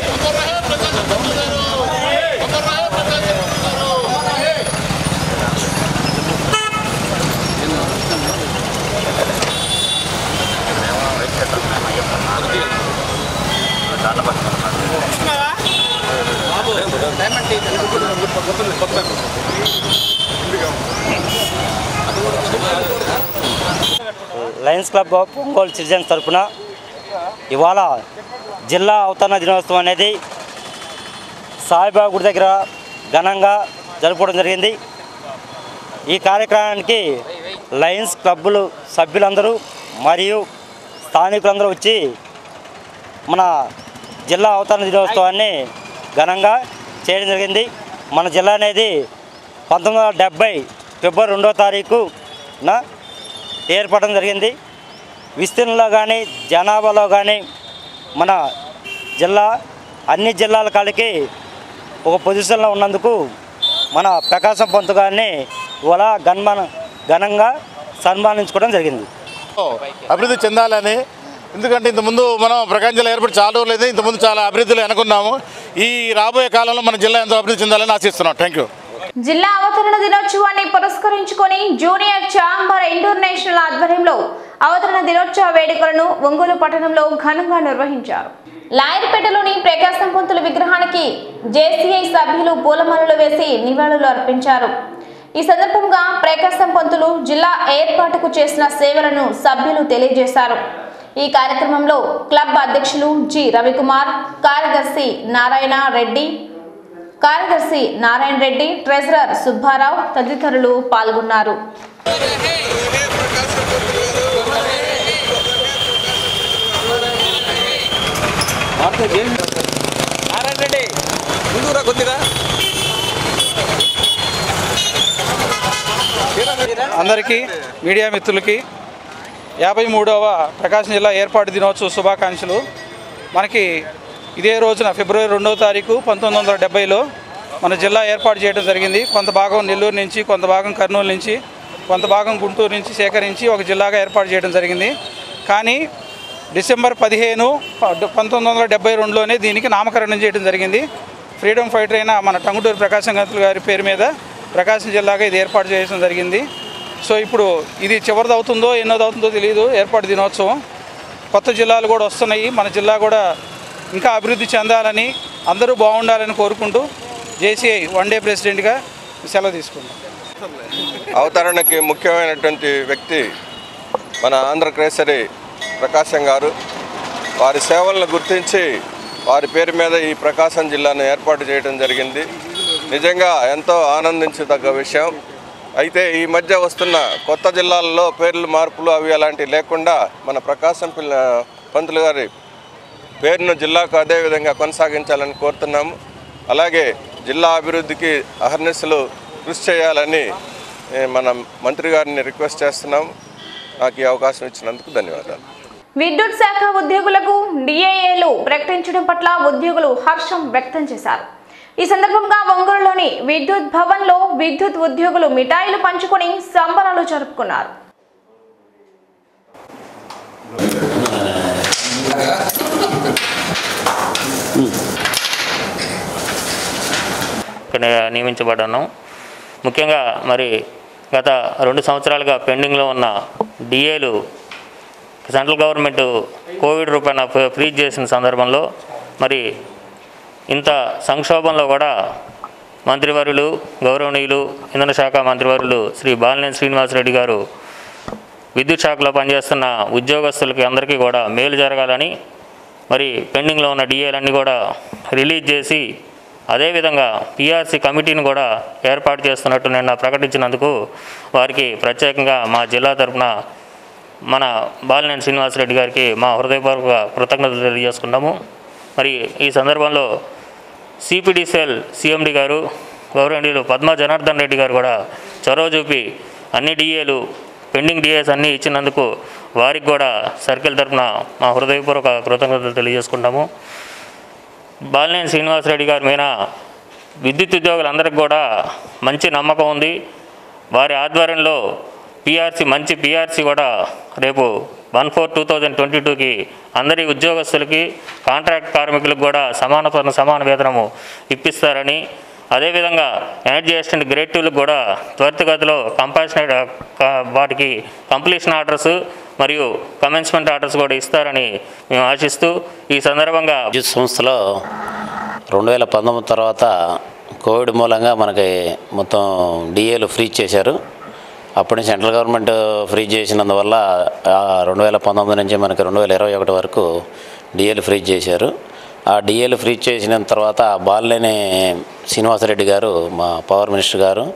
Lions club of Ongole citizens తరఫున ఇవాళ జిల్లా అవతరణ దినోత్సవం అనేది సాయిబాబా గుడి దగ్గర ఘనంగా జరుపుకోవడం జరిగింది ఈ కార్యక్రమానికి లయన్స్ క్లబ్బులు సభ్యులందరూ మరియు స్థానికులందరూ వచ్చి మన జిల్లా అవతరణ దినోత్సవాన్ని ఘనంగా చేయడం జరిగింది మన జిల్లా అనేది పంతొమ్మిది వందల డెబ్బై ఫిబ్రవరి రెండో తారీఖున ఏర్పడడం జరిగింది విస్తీర్ణంలో కానీ జనాభాలో కానీ మన జిల్లా అన్ని జిల్లాల కాడికి ఒక పొజిషన్లో ఉన్నందుకు మన ప్రకాశం పంతు గారిని ఇవాళ గన్మాన ఘనంగా సన్మానించుకోవడం జరిగింది అభివృద్ధి చెందాలని ఎందుకంటే ఇంతకుముందు మనం ప్రకాశం జిల్లా ఏర్పడి చాలా రోజులు అయితే ఇంతకుముందు చాలా అభివృద్ధిలో అనుకున్నాము ఈ రాబోయే కాలంలో మన జిల్లా ఎంతో అభివృద్ధి చెందాలని ఆశిస్తున్నాం థ్యాంక్ యూ జిల్లా అవతరణ దినోత్సవాన్ని పురస్కరించుకొని జూనియర్ ఛాంబర్ ఇంటర్నేషనల్ ఆధ్వర్యంలో అవతరణ దినోత్సవ వేడుకలను ఒంగోలు పట్టణంలో ఘనంగా నిర్వహించారు లాయర్పేటలోని ప్రకాశం పంతుల విగ్రహానికి జేసీఐ సభ్యులు పూలమాలలు వేసి నివాళులు అర్పించారు ఈ సందర్భంగా ప్రకాశం పంతులు జిల్లా ఏర్పాటుకు చేసిన సేవలను సభ్యులు తెలియజేశారు ఈ కార్యక్రమంలో క్లబ్ అధ్యక్షులు జి రవికుమార్ కార్యదర్శి నారాయణ రెడ్డి కార్యదర్శి నారాయణ రెడ్డి ట్రెజరర్ సుబ్బారావు తదితరులు పాల్గొన్నారు నారాయణ రెడ్డి ముందురా కొద్దిగా అందరికీ మీడియా మిత్రులకి యాభై మూడవ ప్రకాశం జిల్లా ఏర్పాటు దినోత్సవ శుభాకాంక్షలు మనకి ఇదే రోజున ఫిబ్రవరి రెండవ తారీఖు పంతొమ్మిది వందల డెబ్బైలో మన జిల్లా ఏర్పాటు చేయడం జరిగింది కొంత భాగం నెల్లూరు నుంచి కొంత భాగం కర్నూలు నుంచి కొంత భాగం గుంటూరు నుంచి సేకరించి ఒక జిల్లాగా ఏర్పాటు చేయడం జరిగింది కానీ డిసెంబర్ పదిహేను పంతొమ్మిది వందల డెబ్బై రెండులోనే దీనికి నామకరణం చేయడం జరిగింది ఫ్రీడమ్ ఫైటర్ అయిన మన టంగుటూరు ప్రకాశం గంతులు గారి పేరు మీద ప్రకాశం జిల్లాగా ఇది ఏర్పాటు చేయడం జరిగింది సో ఇప్పుడు ఇది చివరిది అవుతుందో ఎన్నోది అవుతుందో తెలియదు ఏర్పాటు దినోత్సవం కొత్త జిల్లాలు కూడా వస్తున్నాయి మన జిల్లా కూడా ఇంకా అభివృద్ధి చెందాలని అందరూ బాగుండాలని కోరుకుంటూ జేసీఐ వన్ డే ప్రెసిడెంట్గా సెలవు తీసుకుంటాం అవతరణకి ముఖ్యమైనటువంటి వ్యక్తి మన ఆంధ్రకేసరి ప్రకాశం గారు వారి సేవలను గుర్తించి వారి పేరు మీద ఈ ప్రకాశం జిల్లాను ఏర్పాటు చేయడం జరిగింది నిజంగా ఎంతో ఆనందించదగ్గ విషయం అయితే ఈ మధ్య వస్తున్న కొత్త జిల్లాల్లో పేర్లు మార్పులు అవి అలాంటివి లేకుండా మన ప్రకాశం పిల్ల పంతులు గారి పేరును జిల్లాకు అదే విధంగా కొనసాగించాలని కోరుతున్నాము అలాగే జిల్లా అభివృద్ధికి అహర్నిశలు కృషి చేయాలని ఏ, మన మంత్రి గారిని రిక్వెస్ట్ చేస్తున్నాం నాకు ఈ అవకాశం ఇచ్చినందుకు ధన్యవాదాలు విద్యుత్ శాఖ ఉద్యోగులకు డిఏఏలు ప్రకటించడం పట్ల ఉద్యోగులు హర్షం వ్యక్తం చేశారు ఈ సందర్భంగా ఒంగోలులోని విద్యుత్ భవన్లో విద్యుత్ ఉద్యోగులు మిఠాయిలు పంచుకొని సంబరాలు జరుపుకున్నారు ఇక్కడ నియమించబడ్డాను ముఖ్యంగా మరి గత రెండు సంవత్సరాలుగా పెండింగ్లో ఉన్న డిఏలు సెంట్రల్ గవర్నమెంట్ కోవిడ్ రూపాయన ఫ- ఫ్రీజ్ చేసిన సందర్భంలో మరి ఇంత సంక్షోభంలో కూడా మంత్రివర్యులు గౌరవనీయులు ఇంధన శాఖ మంత్రివర్యులు శ్రీ బాలినేని శ్రీనివాసరెడ్డి గారు విద్యుత్ శాఖలో పనిచేస్తున్న ఉద్యోగస్తులకి అందరికీ కూడా మేలు జరగాలని మరి పెండింగ్లో ఉన్న డిఏలన్నీ కూడా రిలీజ్ చేసి అదేవిధంగా పిఆర్సీ కమిటీని కూడా ఏర్పాటు చేస్తున్నట్టు నిన్న ప్రకటించినందుకు వారికి ప్రత్యేకంగా మా జిల్లా తరపున మన బాలినేని శ్రీనివాసరెడ్డి గారికి మా హృదయపూర్వక కృతజ్ఞతలు తెలియజేసుకున్నాము మరి ఈ సందర్భంలో సిపిడిసిఎల్ సిఎండి గారు గౌరవనీయులు పద్మా జనార్దన్ రెడ్డి గారు కూడా చొరవ చూపి అన్ని డిఏలు పెండింగ్ డిఏస్ అన్నీ ఇచ్చినందుకు వారికి కూడా సర్కిల్ తరపున మా హృదయపూర్వక కృతజ్ఞతలు తెలియజేసుకుంటాము బాలినేని శ్రీనివాసరెడ్డి గారి మీద విద్యుత్ ఉద్యోగులందరికీ కూడా మంచి నమ్మకం ఉంది వారి ఆధ్వర్యంలో పిఆర్సీ మంచి పిఆర్సీ కూడా రేపు one four two thousand twenty టూకి అందరి ఉద్యోగస్తులకి కాంట్రాక్ట్ కార్మికులకు కూడా సమాన పన్ను సమాన వేతనము ఇప్పిస్తారని అదేవిధంగా ఎనర్జీ అసిస్టెంట్ గ్రేడ్ టూలకు కూడా త్వరితగతిలో కంపాషనేట్ వాటికి కంప్లీషన్ ఆర్డర్స్ మరియు కమెన్స్మెంట్ ఆర్డర్స్ కూడా ఇస్తారని మేము ఆశిస్తూ ఈ సందర్భంగా విద్యుత్ సంస్థలో రెండు వేల పంతొమ్మిది తర్వాత కోవిడ్ మూలంగా మనకి మొత్తం డిఏలు ఫ్రీజ్ చేశారు అప్పటి నుంచి సెంట్రల్ గవర్నమెంట్ ఫ్రీజ్ చేసినందువల్ల ఆ రెండు వేల పంతొమ్మిది నుంచి మనకి రెండు వేల ఇరవై ఒకటి వరకు డిఏలు ఫ్రీజ్ చేశారు ఆ డిఏలు ఫ్రీజ్ చేసిన తర్వాత బాలినేని శ్రీనివాసరెడ్డి గారు మా పవర్ మినిస్టర్ గారు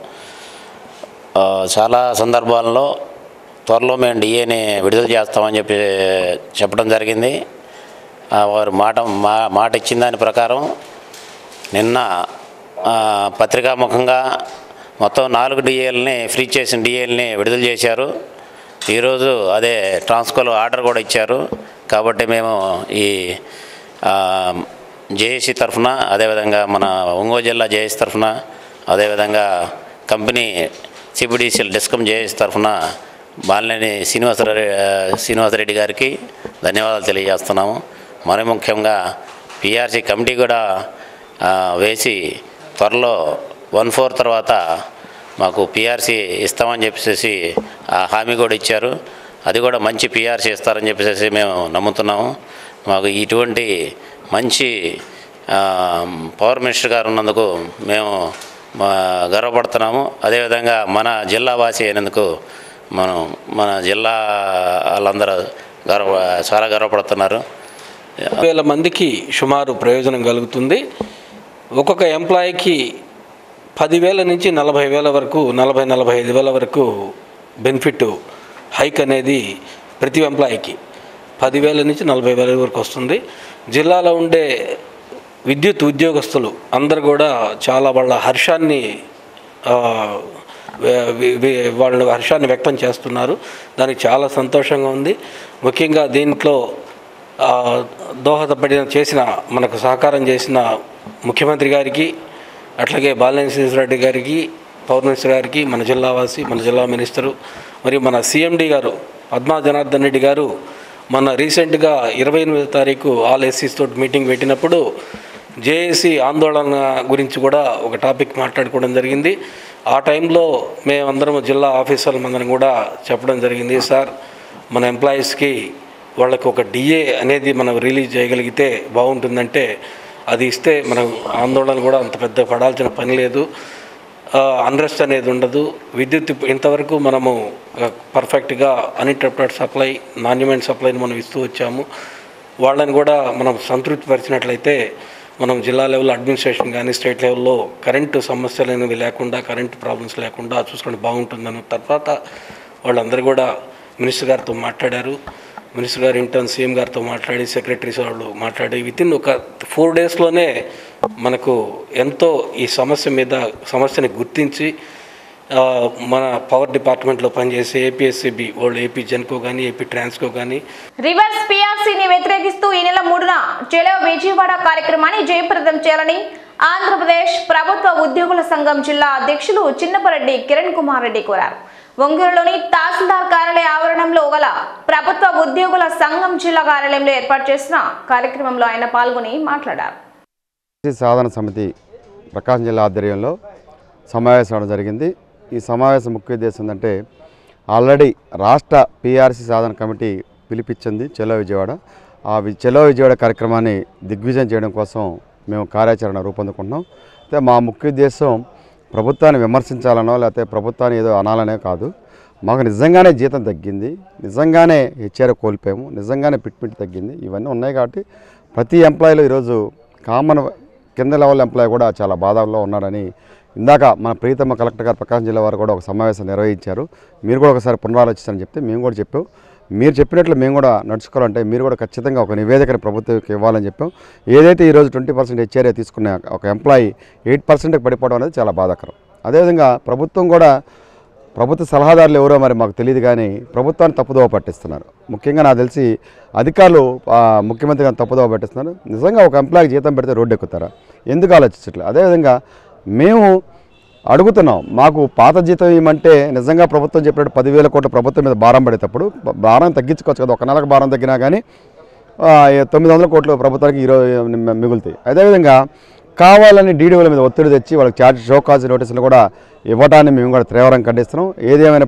ఆ, చాలా సందర్భాల్లో త్వరలో మేము డిఏని విడుదల చేస్తామని చెప్పి చెప్పడం జరిగింది ఆ, వారు మాట మా మాట ఇచ్చిన దాని ప్రకారం నిన్న ఆ, పత్రికాముఖంగా మొత్తం నాలుగు డిఏలని ఫ్రీ చేసిన డిఏలని విడుదల చేశారు ఈరోజు అదే ట్రాన్స్కోలో ఆర్డర్ కూడా ఇచ్చారు కాబట్టి మేము ఈ జేఏసీ తరఫున అదేవిధంగా మన ఒంగోలు జిల్లా జేఏసీ తరఫున అదేవిధంగా కంపెనీ సిబిడిసిఎల్ డిస్కమ్ జేఏసీ తరఫున బాలినేని శ్రీనివాసరెడ్డి శ్రీనివాసరెడ్డి గారికి ధన్యవాదాలు తెలియజేస్తున్నాము మరి ముఖ్యంగా పిఆర్సీ కమిటీ కూడా ఆ, వేసి త్వరలో వన్ ఫోర్ తర్వాత మాకు పిఆర్సీ ఇస్తామని చెప్పేసి ఆ హామీ కూడా ఇచ్చారు అది కూడా మంచి పిఆర్సీ ఇస్తారని చెప్పేసి మేము నమ్ముతున్నాము మాకు ఇటువంటి మంచి ఆ, పవర్ మినిస్టర్ గారు ఉన్నందుకు మేము మా గర్వపడుతున్నాము అదేవిధంగా మన జిల్లా వాసి అయినందుకు మనం మన జిల్లా వాళ్ళందరూ గర్వ చాలా గర్వపడుతున్నారు వేల మందికి సుమారు ప్రయోజనం కలుగుతుంది ఒక్కొక్క ఎంప్లాయీకి పదివేల నుంచి నలభై వేల వరకు నలభై నలభై ఐదు వేల వరకు బెనిఫిట్ హైక్ అనేది ప్రతి ఎంప్లాయీకి పదివేల నుంచి నలభై వేల వరకు వస్తుంది జిల్లాలో ఉండే విద్యుత్ ఉద్యోగస్తులు అందరు కూడా చాలా వాళ్ళ హర్షాన్ని ఆ, వే- వే- వే- వాళ్ళ హర్షాన్ని వ్యక్తం చేస్తున్నారు దానికి చాలా సంతోషంగా ఉంది ముఖ్యంగా దీంట్లో ఆ, దోహదపడిన చేసిన మనకు సహకారం చేసిన ముఖ్యమంత్రి గారికి అట్లాగే బాలినేని రెడ్డి గారికి పౌర్ణమిశ్ర గారికి మన జిల్లా వాసి మన జిల్లా మినిస్టరు మరియు మన సిఎండి గారు పద్మా జనార్దన్ రెడ్డి గారు మన రీసెంట్గా ఇరవై ఎనిమిదో తారీఖు ఆల్ ఎస్సీస్ తోటి మీటింగ్ పెట్టినప్పుడు జేఏసీ ఆందోళన గురించి కూడా ఒక టాపిక్ మాట్లాడుకోవడం జరిగింది ఆ టైంలో మేమందరం జిల్లా ఆఫీసర్లందరం కూడా చెప్పడం జరిగింది సార్ మన ఎంప్లాయీస్కి వాళ్ళకి ఒక డిఏ అనేది మనం రిలీజ్ చేయగలిగితే బాగుంటుందంటే అది ఇస్తే మనం ఆందోళన కూడా అంత పెద్ద పడాల్సిన పని లేదు అన్రెస్ట్ అనేది ఉండదు విద్యుత్ ఇప్పు- ఇంతవరకు మనము ఆ, పర్ఫెక్ట్గా అన్ఇంటరప్టెడ్ సప్లై నాణ్యమైన సప్లైని మనం ఇస్తూ వచ్చాము వాళ్ళని కూడా మనం సంతృప్తిపరిచినట్లయితే మనం జిల్లా లెవెల్ అడ్మినిస్ట్రేషన్ కానీ స్టేట్ లెవెల్లో కరెంటు సమస్యలు అనేవి లేకుండా కరెంటు ప్రాబ్లమ్స్ లేకుండా చూసుకుంటే బాగుంటుందని తర్వాత వాళ్ళందరూ కూడా మినిస్టర్ గారితో మాట్లాడారు మినిస్టర్ గారు ఇంటర్న్ సీఎం గారితో మాట్లాడి సెక్రటరీస్ వాళ్ళు మాట్లాడి వితిన్ ఒక ఫోర్ డేస్లోనే మనకు ఎంతో ఈ సమస్య మీద సమస్యని గుర్తించి ఆ, మన పవర్ డిపార్ట్మెంట్లో పనిచేసే ఏపీఎస్సీబీ వాళ్ళు ఏపీ జెన్కో కానీ ఏపీ ట్రాన్స్కో కానీ రివర్స్ పిఆర్సీని వ్యతిరేకిస్తూ ఈ నెల మూడున చెలో విజయవాడ కార్యక్రమాన్ని జయప్రదం చేయాలని ఆంధ్రప్రదేశ్ ప్రభుత్వ ఉద్యోగుల సంఘం జిల్లా అధ్యక్షులు చిన్నపరెడ్డి కిరణ్ కుమార్ రెడ్డి కోరారు ఒంగోలులోని తహసీల్దార్ కార్యాలయ ఆవరణంలో గల ప్రభుత్వ ఉద్యోగుల సంఘం జిల్లా కార్యాలయంలో ఏర్పాటు చేసిన కార్యక్రమంలో ఆయన పాల్గొని మాట్లాడారు ఎస్సీ సాధన సమితి ప్రకాశం జిల్లా ఆధ్వర్యంలో సమావేశం అవడం జరిగింది ఈ సమావేశం ముఖ్య ఉద్దేశం ఏంటంటే ఆల్రెడీ రాష్ట్ర పిఆర్సీ సాధన కమిటీ పిలిపించింది చెలో విజయవాడ ఆ వి- చెలో విజయవాడ కార్యక్రమాన్ని దిగ్విజయం చేయడం కోసం మేము కార్యాచరణ రూపొందుకుంటున్నాం అయితే మా ముఖ్య ఉద్దేశం ప్రభుత్వాన్ని విమర్శించాలనో లేకపోతే ప్రభుత్వాన్ని ఏదో అనాలనే కాదు మాకు నిజంగానే జీతం తగ్గింది నిజంగానే హెచ్ఆర్ కోల్పోయాము నిజంగానే పిట్మిట్ తగ్గింది ఇవన్నీ ఉన్నాయి కాబట్టి ప్రతి ఎంప్లాయీలో ఈరోజు కామన్ కింద లెవెల్ ఎంప్లాయీ కూడా చాలా బాధల్లో ఉన్నాడని ఇందాక మన ప్రీతమ్మ కలెక్టర్ గారు ప్రకాశం జిల్లా వారు కూడా ఒక సమావేశం నిర్వహించారు మీరు కూడా ఒకసారి పునరాలోచించని చెప్తే మేము కూడా చెప్పాం మీరు చెప్పినట్లు మేము కూడా నడుచుకోవాలంటే మీరు కూడా ఖచ్చితంగా ఒక నివేదికని ప్రభుత్వంకి ఇవ్వాలని చెప్పాం ఏదైతే ఈరోజు ట్వంటీ పర్సెంట్ హెచ్ఆర్ఏ తీసుకున్న ఒక ఎంప్లాయీ ఎయిట్ పర్సెంట్కి పడిపోవడం అనేది చాలా బాధాకరం అదేవిధంగా ప్రభుత్వం కూడా ప్రభుత్వ సలహాదారులు ఎవరో మరి మాకు తెలియదు కానీ ప్రభుత్వాన్ని తప్పుదోవ పట్టిస్తున్నారు ముఖ్యంగా నాకు తెలిసి అధికారులు ఆ, ముఖ్యమంత్రి గారిని తప్పుదోవ పట్టిస్తున్నారు నిజంగా ఒక ఎంప్లాయీకి జీతం పెడితే రోడ్డు ఎక్కుతారా ఎందుకు ఆలోచించట్లేదు అదేవిధంగా మేము అడుగుతున్నాం మాకు పాత జీతం ఇవ్వమంటే నిజంగా ప్రభుత్వం చెప్పినట్టు పదివేల కోట్ల ప్రభుత్వం మీద భారం పడేటప్పుడు బ- భారం తగ్గించుకోవచ్చు కదా ఒక నెలకు భారం తగ్గినా కానీ ఆ, తొమ్మిది వందల కోట్లు ప్రభుత్వానికి ఈరోజు మిగులుతాయి అదేవిధంగా కావాలని డీడీఓల మీద ఒత్తిడి తెచ్చి వాళ్ళకి ఛార్జ్ షోకాజ్ నోటీసులు కూడా ఇవ్వడాన్ని మేము కూడా తీవ్రంగా ఖండిస్తున్నాం ఏదేమైనా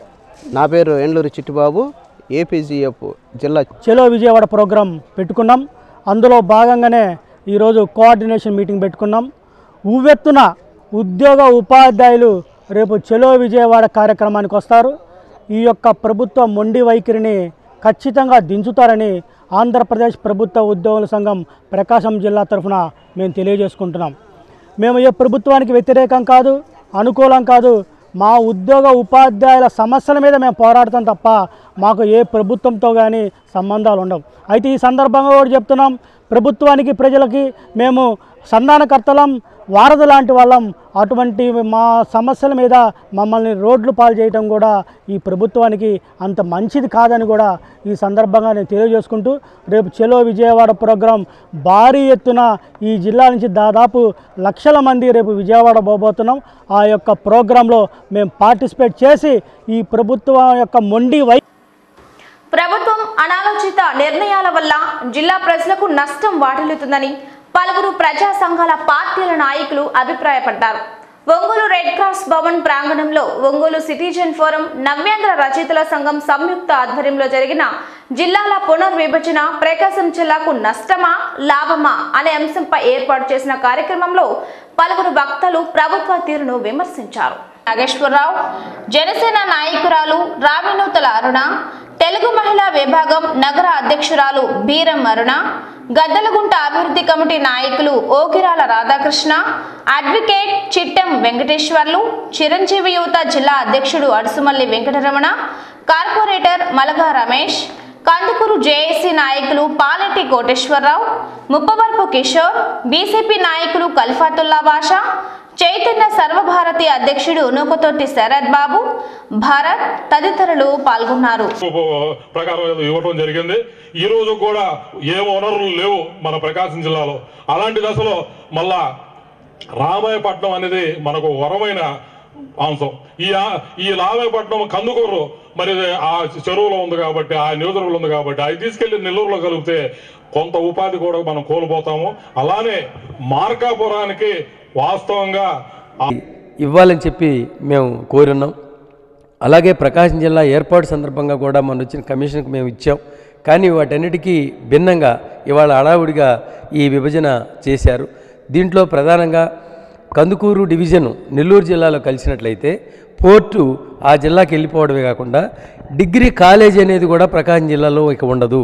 నా పేరు ఎండ్లూరి చిట్టిబాబు ఏపీజీఎఫ్ జిల్లా చెలో విజయవాడ ప్రోగ్రాం పెట్టుకున్నాం అందులో భాగంగానే ఈరోజు కోఆర్డినేషన్ మీటింగ్ పెట్టుకున్నాం ఉవ్వెత్తున ఉద్యోగ ఉపాధ్యాయులు రేపు చెలో విజయవాడ కార్యక్రమానికి వస్తారు ఈ యొక్క ప్రభుత్వ మొండి వైఖరిని ఖచ్చితంగా దించుతారని ఆంధ్రప్రదేశ్ ప్రభుత్వ ఉద్యోగుల సంఘం ప్రకాశం జిల్లా తరఫున మేము తెలియజేసుకుంటున్నాం మేము ఏ ప్రభుత్వానికి వ్యతిరేకం కాదు అనుకూలం కాదు మా ఉద్యోగ ఉపాధ్యాయుల సమస్యల మీద మేము పోరాడతాం తప్ప మాకు ఏ ప్రభుత్వంతో కానీ సంబంధాలు ఉండవు అయితే ఈ సందర్భంగా కూడా చెప్తున్నాం ప్రభుత్వానికి ప్రజలకి మేము సంధానకర్తలం వారధి లాంటి వాళ్ళం అటువంటి మా సమస్యల మీద మమ్మల్ని రోడ్లు పాలు చేయటం కూడా ఈ ప్రభుత్వానికి అంత మంచిది కాదని కూడా ఈ సందర్భంగా నేను తెలియజేసుకుంటూ రేపు చెలో విజయవాడ ప్రోగ్రాం భారీ ఎత్తున ఈ జిల్లా నుంచి దాదాపు లక్షల మంది రేపు విజయవాడ పోబోతున్నాం ఆ యొక్క ప్రోగ్రాంలో మేము పార్టిసిపేట్ చేసి ఈ ప్రభుత్వం యొక్క మొండి వై ప్రభుత్వం అనాలోచిత నిర్ణయాల వల్ల జిల్లా ప్రజలకు నష్టం వాటిల్లుతుందని పలువురు ప్రజా సంఘాల పార్టీల నాయకులు అభిప్రాయపడ్డారు ఒంగోలు రెడ్ క్రాస్ భవన్ ప్రాంగణంలో ఒంగోలు సిటిజన్ ఫోరం నవ్యాంధ్ర రచయితల సంఘం సంయుక్త ఆధ్వర్యంలో జరిగిన జిల్లాల పునర్విభజన ప్రకాశం జిల్లాకు నష్టమా లాభమా అనే అంశంపై ఏర్పాటు చేసిన కార్యక్రమంలో పలువురు వక్తలు ప్రభుత్వ తీరును విమర్శించారు నాగేశ్వరరావు జనసేన నాయకురాలు రామినూతల అరుణ తెలుగు మహిళా విభాగం నగర అధ్యక్షురాలు బీరం అరుణ గద్దలగుంట అభివృద్ధి కమిటీ నాయకులు ఓగిరాల రాధాకృష్ణ అడ్వకేట్ చిట్టెం వెంకటేశ్వర్లు చిరంజీవి యువత జిల్లా అధ్యక్షుడు అడుసుమల్లి వెంకటరమణ కార్పొరేటర్ మలగా రమేష్ కందుకూరు జేఏసీ నాయకులు పాలెట్టి కోటేశ్వరరావు ముప్పవరపు కిషోర్ బీసీపీ నాయకులు కల్ఫాతుల్లా బాషా చైతన్య సర్వభారతి అధ్యక్షుడు నూకతోటి శరత్ బాబు భారత్ తదితరులు పాల్గొన్నారు ప్రకారం ఏదో ఇవ్వటం జరిగింది ఈ రోజు కూడా ఏ వనరులు లేవు మన ప్రకాశం జిల్లాలో అలాంటి దశలో మళ్ళా రామాయపట్నం అనేది మనకు వరమైన అంశం ఈ ఆ- ఈ రామాయపట్నం కందుకూరు మరి ఆ చెరువులో ఉంది కాబట్టి ఆ నియోజకవర్గంలో ఉంది కాబట్టి అవి తీసుకెళ్లి నెల్లూరులో కలిపితే కొంత ఉపాధి కూడా మనం కోల్పోతాము అలానే మార్కాపురానికి వాస్తవంగా ఇవ్వాలని చెప్పి మేము కోరున్నాం అలాగే ప్రకాశం జిల్లా ఏర్పాటు సందర్భంగా కూడా మొన్న వచ్చిన కమిషన్కి మేము ఇచ్చాం కానీ వాటన్నిటికీ భిన్నంగా ఇవాళ హడావుడిగా ఈ విభజన చేశారు దీంట్లో ప్రధానంగా కందుకూరు డివిజన్ నెల్లూరు జిల్లాలో కలిసినట్లయితే పోర్టు ఆ జిల్లాకి వెళ్ళిపోవడమే కాకుండా డిగ్రీ కాలేజ్ అనేది కూడా ప్రకాశం జిల్లాలో ఇక ఉండదు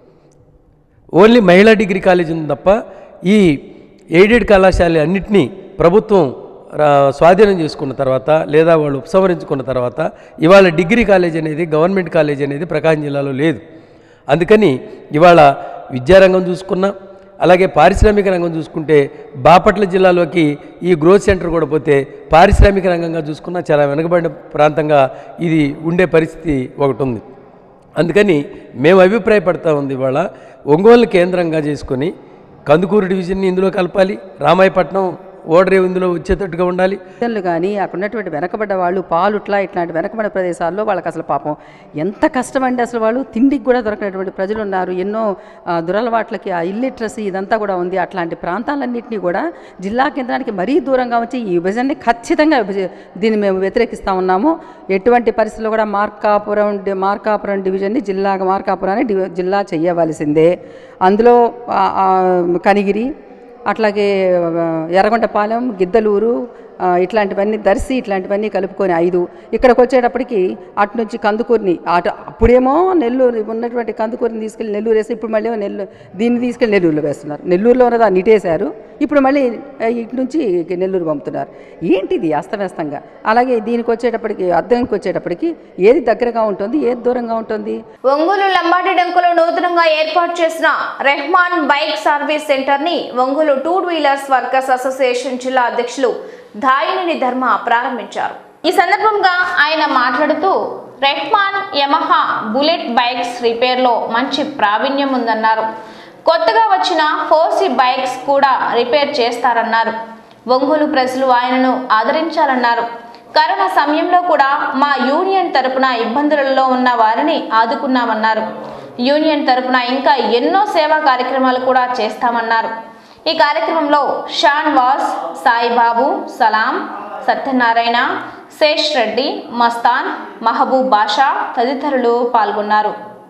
ఓన్లీ మహిళా డిగ్రీ కాలేజ్ ఉంది తప్ప ఈ ఎయిడెడ్ కళాశాల అన్నింటినీ ప్రభుత్వం రా- స్వాధీనం చేసుకున్న తర్వాత లేదా వాళ్ళు ఉపసంహరించుకున్న తర్వాత ఇవాళ డిగ్రీ కాలేజ్ అనేది గవర్నమెంట్ కాలేజ్ అనేది ప్రకాశం జిల్లాలో లేదు అందుకని ఇవాళ విద్యారంగం చూసుకున్నా అలాగే పారిశ్రామిక రంగం చూసుకుంటే బాపట్ల జిల్లాలోకి ఈ గ్రోత్ సెంటర్ కూడా పోతే పారిశ్రామిక రంగంగా చూసుకున్నా చాలా వెనుకబడిన ప్రాంతంగా ఇది ఉండే పరిస్థితి ఒకటి ఉంది అందుకని మేము అభిప్రాయపడతా ఉంది ఇవాళ ఒంగోలు కేంద్రంగా చేసుకొని కందుకూరు డివిజన్ని ఇందులో కలపాలి రామాయపట్నం ఓడరే ఇందులో వచ్చేటట్టుగా ఉండాలి రైతులు కానీ అక్కడ ఉన్నటువంటి వెనకబడ్డ వాళ్ళు పాలుట్లా ఇట్లాంటి వెనకబడిన ప్రదేశాల్లో వాళ్ళకి అసలు పాపం ఎంత కష్టం అండి అసలు వాళ్ళు తిండికి కూడా దొరకనటువంటి ప్రజలు ఉన్నారు ఎన్నో ఆ, దురలవాట్లకి ఆ ఇల్లిటరసీ ఇదంతా కూడా ఉంది అట్లాంటి ప్రాంతాలన్నింటినీ కూడా జిల్లా కేంద్రానికి మరీ దూరంగా వచ్చి ఈ విభజనని ఖచ్చితంగా విభజ దీన్ని మేము వ్యతిరేకిస్తూ ఉన్నాము ఎటువంటి పరిస్థితుల్లో కూడా మార్కాపురం డి- మార్కాపురం డివిజన్ని జిల్లా మార్కాపురాన్ని డివి జిల్లా చేయవలసిందే అందులో ఆ, ఆ, కనిగిరి అట్లాగే ఆ, ఎర్రగొండపాలెం గిద్దలూరు ఆ, ఇట్లాంటివన్నీ దర్శి ఇట్లాంటివన్నీ కలుపుకొని ఐదు ఇక్కడికి వచ్చేటప్పటికి అటు నుంచి కందుకూరిని అటు అప్పుడేమో నెల్లూరు ఉన్నటువంటి కందుకూరిని తీసుకెళ్ళి నెల్లూరు వేసి ఇప్పుడు మళ్ళీ నెల్లూరు దీన్ని తీసుకెళ్ళి నెల్లూరులో వేస్తున్నారు నెల్లూరులో ఉన్నది దాన్ని ఇటేశారు ఇప్పుడు మళ్ళీ ఆ, ఇటు నుంచి నెల్లూరు పంపుతున్నారు ఏంటిది అస్తవ్యస్తంగా అలాగే దీనికి వచ్చేటప్పటికి అద్దంకి వచ్చేటప్పటికి ఏది దగ్గరగా ఉంటుంది ఏది దూరంగా ఉంటుంది ఒంగోలు లంబాడి డెంకులో నూతనంగా ఏర్పాటు చేసిన రెహమాన్ బైక్ సర్వీస్ సెంటర్ ని Ongole two wheelers workers association జిల్లా అధ్యక్షులు ధాయినేని ధర్మ ప్రారంభించారు ఈ సందర్భంగా ఆయన మాట్లాడుతూ రెహమాన్ యమహా బుల్లెట్ బైక్స్ రిపేర్లో మంచి ప్రావీణ్యం ఉందన్నారు కొత్తగా వచ్చిన ఫోర్సీ బైక్స్ కూడా రిపేర్ చేస్తారన్నారు ఒంగోలు ప్రజలు ఆయనను ఆదరించాలన్నారు కరోనా సమయంలో కూడా మా యూనియన్ తరపున ఇబ్బందులలో ఉన్న వారిని ఆదుకున్నామన్నారు యూనియన్ తరపున ఇంకా ఎన్నో సేవా కార్యక్రమాలు కూడా చేస్తామన్నారు ఈ కార్యక్రమంలో షాన్ వాస్ సాయిబాబు సలాం సత్యనారాయణ శేష్ రెడ్డి మస్తాన్ మహబూబ్ బాషా తదితరులు పాల్గొన్నారు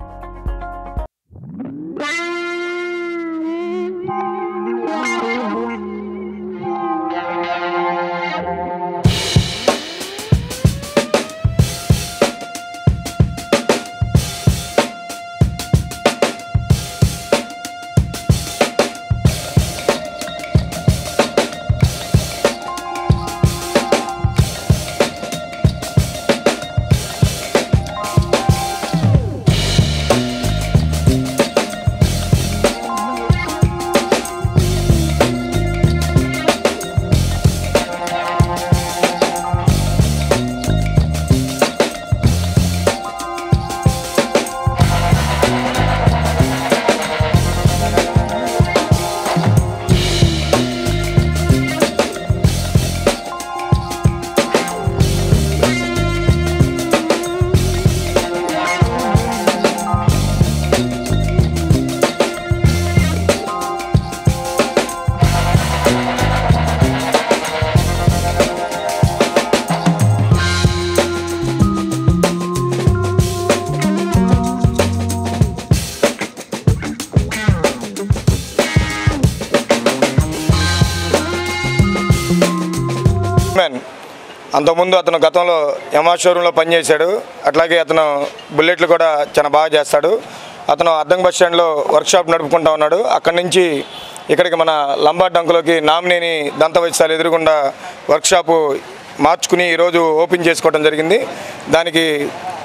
మ్యాన్ అంతకుముందు అతను గతంలో యమా షోరూంలో పనిచేశాడు అట్లాగే అతను బుల్లెట్లు కూడా చాలా బాగా చేస్తాడు అతను అద్దం బస్ స్టాండ్లో వర్క్షాప్ నడుపుకుంటా ఉన్నాడు అక్కడి నుంచి ఇక్కడికి మన లంబా డంకులోకి నామినేని దంత వైద్యశాల ఎదురుగుండా వర్క్షాపు మార్చుకుని ఈరోజు ఓపెన్ చేసుకోవడం జరిగింది దానికి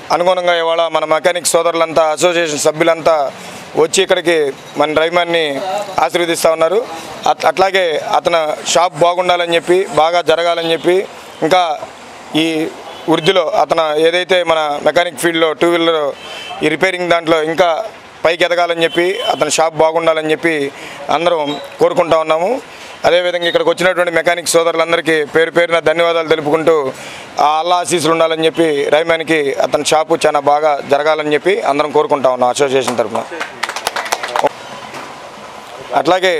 అనుగుణంగా ఇవాళ మన మెకానిక్ సోదరులంతా అసోసియేషన్ సభ్యులంతా వచ్చి ఇక్కడికి మన రైమాన్ని ఆశీర్వదిస్తూ ఉన్నారు అట్- అట్లాగే అతను షాప్ బాగుండాలని చెప్పి బాగా జరగాలని చెప్పి ఇంకా ఈ వృద్ధిలో అతను ఏదైతే మన మెకానిక్ ఫీల్డ్లో టూ వీలర్ ఈ రిపేరింగ్ దాంట్లో ఇంకా పైకి ఎదగాలని చెప్పి అతని షాప్ బాగుండాలని చెప్పి అందరం కోరుకుంటా ఉన్నాము అదేవిధంగా ఇక్కడికి వచ్చినటువంటి మెకానిక్ సోదరులందరికీ పేరు పేరున ధన్యవాదాలు తెలుపుకుంటూ ఆ అల్లా ఆశీస్సులు ఉండాలని చెప్పి రైమానికి అతని షాపు చాలా బాగా జరగాలని చెప్పి అందరం కోరుకుంటా ఉన్నాం అసోసియేషన్ తరఫున అట్లాగే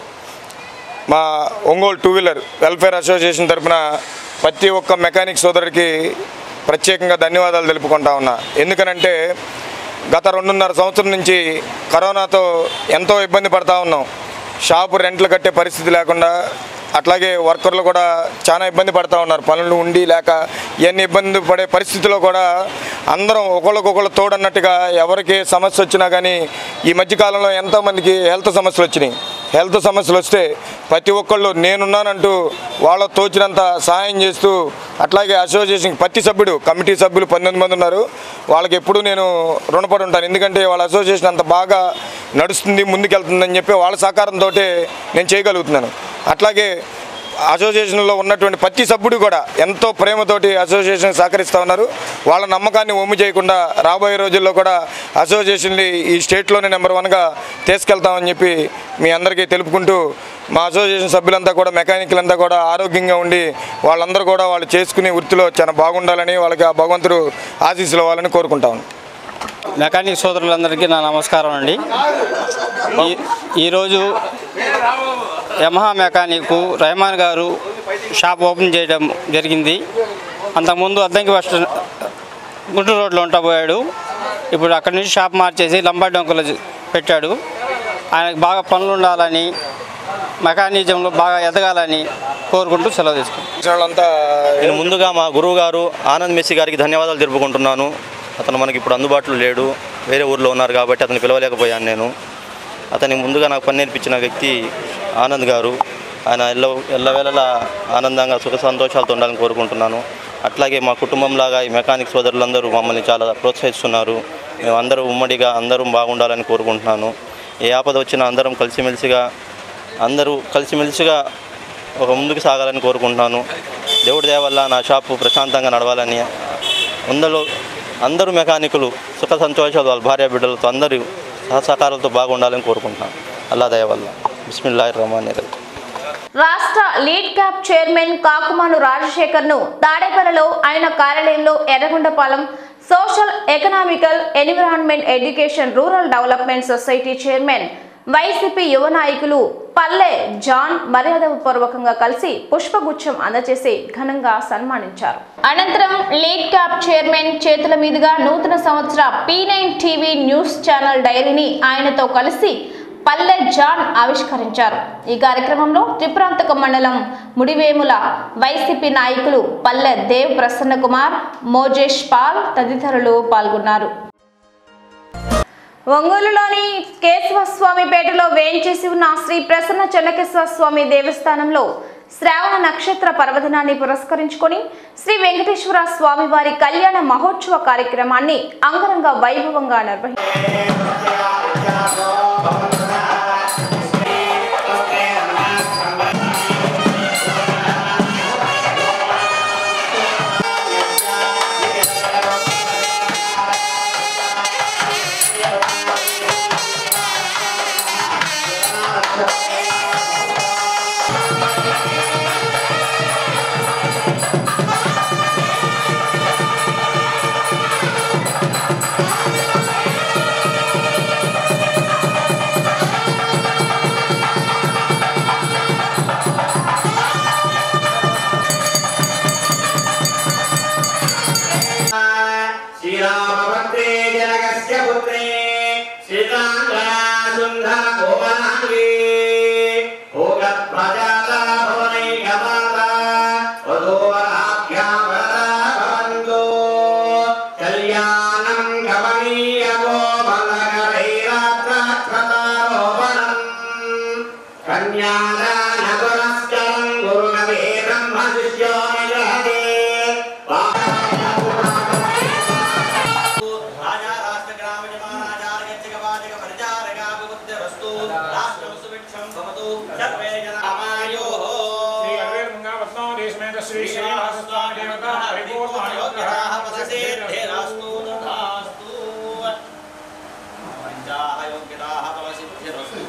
మా Ongole two wheeler welfare association తరఫున ప్రతి ఒక్క మెకానిక్ సోదరుడికి ప్రత్యేకంగా ధన్యవాదాలు తెలుపుకుంటా ఉన్నా ఎందుకనంటే గత రెండున్నర సంవత్సరం నుంచి కరోనాతో ఎంతో ఇబ్బంది పడతా ఉన్నాం షాపు రెంట్లు కట్టే పరిస్థితి లేకుండా అట్లాగే వర్కర్లు కూడా చాలా ఇబ్బంది పడతా ఉన్నారు పనులు ఉండి లేక ఇవన్నీ ఇబ్బంది పడే పరిస్థితిలో కూడా అందరం ఒకళ్ళకొకళ్ళు తోడన్నట్టుగా ఎవరికి సమస్య వచ్చినా కానీ ఈ మధ్యకాలంలో ఎంతోమందికి హెల్త్ సమస్యలు వచ్చినాయి హెల్త్ సమస్యలు వస్తే ప్రతి ఒక్కళ్ళు నేనున్నానంటూ వాళ్ళ తోచినంత సహాయం చేస్తూ అట్లాగే అసోసియేషన్ ప్రతి సభ్యుడు కమిటీ సభ్యులు పంతొమ్మిది మంది ఉన్నారు వాళ్ళకి ఎప్పుడూ నేను రుణపడి ఉంటాను ఎందుకంటే వాళ్ళ అసోసియేషన్ అంత బాగా నడుస్తుంది ముందుకెళ్తుందని చెప్పి వాళ్ళ సహకారంతో నేను చేయగలుగుతున్నాను అట్లాగే అసోసియేషన్లో ఉన్నటువంటి ప్రతి సభ్యుడు కూడా ఎంతో ప్రేమతోటి అసోసియేషన్ సహకరిస్తూ ఉన్నారు వాళ్ళ నమ్మకాన్ని ఒమ్ము చేయకుండా రాబోయే రోజుల్లో కూడా అసోసియేషన్ని ఈ స్టేట్లోనే నెంబర్ వన్గా తీసుకెళ్తామని చెప్పి మీ అందరికీ తెలుపుకుంటూ మా అసోసియేషన్ సభ్యులంతా కూడా మెకానికలంతా కూడా ఆరోగ్యంగా ఉండి వాళ్ళందరూ కూడా వాళ్ళు చేసుకునే వృత్తిలో చాలా బాగుండాలని వాళ్ళకి ఆ భగవంతుడు ఆశీస్సులు ఇవ్వాలని కోరుకుంటాను మెకానిక్ సోదరులందరికీ నా నమస్కారం అండి ఈ- ఈరోజు యమహా మెకానిక్ రెహమాన్ గారు షాప్ ఓపెన్ చేయడం జరిగింది అంతకుముందు అద్దంకి బస్ స్టాండ్ గుంటూరు రోడ్లో ఉంటా పోయాడు ఇప్పుడు అక్కడి నుంచి షాప్ మార్చేసి లంబాడి డొంకలో పెట్టాడు ఆయనకు బాగా పనులు ఉండాలని మెకానిజంలో బాగా ఎదగాలని కోరుకుంటూ సెలవు తీసుకుంటాం నేను ముందుగా మా గురువు గారు ఆనంద్ మెస్సి గారికి ధన్యవాదాలు తెలుపుకుంటున్నాను అతను మనకి ఇప్పుడు అందుబాటులో లేడు వేరే ఊర్లో ఉన్నారు కాబట్టి అతను పిలవలేకపోయాను నేను అతని ముందుగా నాకు పని నేర్పించిన వ్యక్తి ఆనంద్ గారు ఆయన ఎల్ల ఎల్లవేళలా ఆనందంగా సుఖ సంతోషాలతో ఉండాలని కోరుకుంటున్నాను అట్లాగే మా కుటుంబంలాగా ఈ మెకానిక్ సోదరులందరూ మమ్మల్ని చాలా ప్రోత్సహిస్తున్నారు మేమందరూ ఉమ్మడిగా అందరం బాగుండాలని కోరుకుంటున్నాను ఏ ఆపద వచ్చినా అందరం కలిసిమెలిసిగా అందరూ కలిసిమెలిసిగా ఒక ముందుకు సాగాలని కోరుకుంటున్నాను దేవుడి దయ వల్ల నా షాపు ప్రశాంతంగా నడవాలని అందులో అందరూ మెకానికులు సుఖ సంతోషాలు వాళ్ళ భార్య బిడ్డలతో అందరూ సహసహకారాలతో బాగుండాలని కోరుకుంటున్నాను అల్లా దయ వల్ల బిస్మిల్లాహిర్ రహమాన్ రహీం రాష్ట్ర లీడ్ క్యాప్ చైర్మన్ కాకుమాను రాజశేఖర్ ను తాడేపల్లిలో ఆయన కార్యాలయంలో Yerragondapalem social economical environment education rural development society chairman YCP యువ నాయకులు పల్లె జాన్ మర్యాదపూర్వకంగా కలిసి పుష్పగుచ్చం అందజేసి ఘనంగా సన్మానించారు అనంతరం లీడ్ క్యాప్ చైర్మన్ చేతుల మీదుగా నూతన సంవత్సర P nine TV news channel డైరీని ఆయనతో కలిసి పల్లె జాన్ ఆవిష్కరించారు ఈ కార్యక్రమంలో త్రిప్రాంతక మండలం ముడివేముల వైసీపీ నాయకులు పల్లె దేవ్ ప్రసన్న కుమార్ మోజేష్ పాల్ తదితరులు పాల్గొన్నారు ఒంగోలులోని కేశవస్వామిపేటలో వేంచేసి ఉన్న శ్రీ ప్రసన్న చెన్నకేశ్వర స్వామి దేవస్థానంలో శ్రావణ నక్షత్ర పర్వదినాన్ని పురస్కరించుకొని శ్రీ వెంకటేశ్వర స్వామి వారి కళ్యాణ మహోత్సవ కార్యక్రమాన్ని అంగరంగ వైభవంగా నిర్వహించారు శ్రీరామభద్రే జనకస్య పుత్రే శ్రీరాంగసుందరకోమలాంగే భోగత్ ప్రజాత భవనైకమాత వధూవరాభ్యామరాభవంతో కళ్యాణం గమనీయమో బలగరైరాత్రాక్షతారోపణం కన్యాదాన పురస్కరం గురుగవే బ్రహ్మ శిష్యో నిజహతే రాష్ట్రం సుభిక్షం భవతు సర్వే జనామాయోః శ్రీ అరవింద పద్మాదేశమేత శ్రీ శ్రీనివాసస్వామి దేవత పరిపూర్ణాయోగ్యః వససేర్ధేరాస్తు తథాస్తు పంచాహ యోగ్యతాః తవ సిద్ధిరస్తు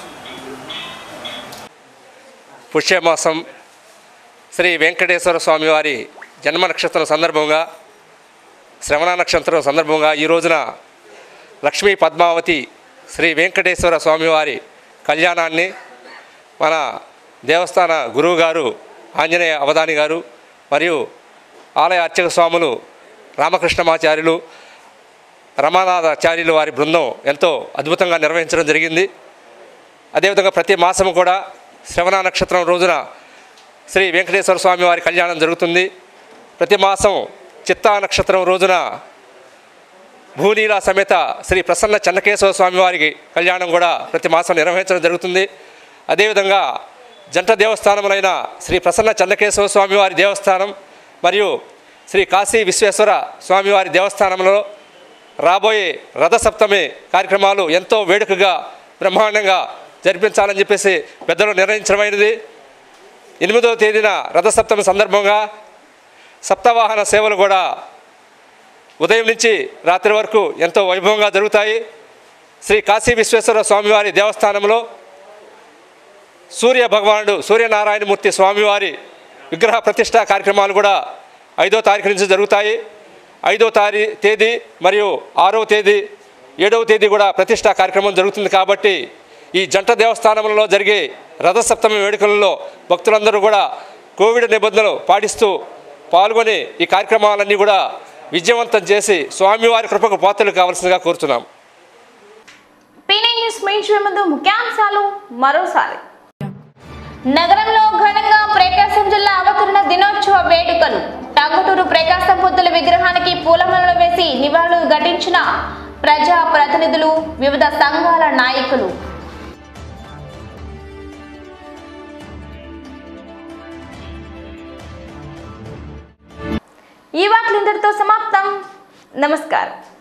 పుష్యమాసం శ్రీ వెంకటేశ్వర స్వామి వారి జన్మ నక్షత్రం సందర్భంగా శ్రవణ నక్షత్రం సందర్భంగా ఈ రోజున లక్ష్మీ పద్మావతి శ్రీ వెంకటేశ్వర స్వామివారి కళ్యాణాన్ని మన దేవస్థాన గురువు గారు ఆంజనేయ అవధాని గారు మరియు ఆలయ అర్చక స్వాములు రామకృష్ణమాచార్యులు రమానాథాచార్యులు వారి బృందం ఎంతో అద్భుతంగా నిర్వహించడం జరిగింది అదేవిధంగా ప్రతి మాసం కూడా శ్రవణ నక్షత్రం రోజున శ్రీ వెంకటేశ్వర స్వామి వారి కళ్యాణం జరుగుతుంది ప్రతి మాసం చిత్తా నక్షత్రం రోజున భూనీల సమేత శ్రీ ప్రసన్న చెన్నకేశ్వర స్వామి వారికి కళ్యాణం కూడా ప్రతి మాసం నిర్వహించడం జరుగుతుంది అదేవిధంగా జంట దేవస్థానములైన శ్రీ ప్రసన్న చెన్నకేశ్వర స్వామి వారి దేవస్థానం మరియు శ్రీ కాశీ విశ్వేశ్వర స్వామివారి దేవస్థానంలో రాబోయే రథసప్తమి కార్యక్రమాలు ఎంతో వేడుకగా బ్రహ్మాండంగా జరిపించాలని చెప్పేసి పెద్దలు నిర్ణయించడమైనది ఎనిమిదవ తేదీన రథసప్తమి సందర్భంగా సప్తవాహన సేవలు కూడా ఉదయం నుంచి రాత్రి వరకు ఎంతో వైభవంగా జరుగుతాయి శ్రీ కాశీ విశ్వేశ్వర స్వామివారి దేవస్థానంలో సూర్య భగవానుడు సూర్యనారాయణమూర్తి స్వామివారి విగ్రహ ప్రతిష్ట కార్యక్రమాలు కూడా ఐదో తారీఖు నుంచి జరుగుతాయి ఐదో తారీ తేదీ మరియు ఆరవ తేదీ ఏడవ తేదీ కూడా ప్రతిష్ట కార్యక్రమం జరుగుతుంది కాబట్టి ఈ జంట దేవస్థానంలో జరిగే రథసప్తమి వేడుకలలో భక్తులందరూ కూడా కోవిడ్ నిబంధనలు పాటిస్తూ పాల్గొని ఈ కార్యక్రమాలన్నీ కూడా విజయవంతం చేసి స్వామివారి కృపకు పాత్రలు కావాల్సిందిగా కోరుతున్నాం పీనే న్యూస్ ముగించే ముందు ముఖ్యాంశాలు మరోసారి నగరంలో ఘనంగా ప్రకాశం జిల్లా అవతరణ దినోత్సవ వేడుకలు టంగుటూరు ప్రకాశం పొద్దుల విగ్రహానికి పూలమాలలు వేసి నివాళులు ఘటించిన ప్రజా ప్రతినిధులు వివిధ సంఘాల నాయకులు ఈ వార్తలు ఇంతటితో సమాప్తం నమస్కారం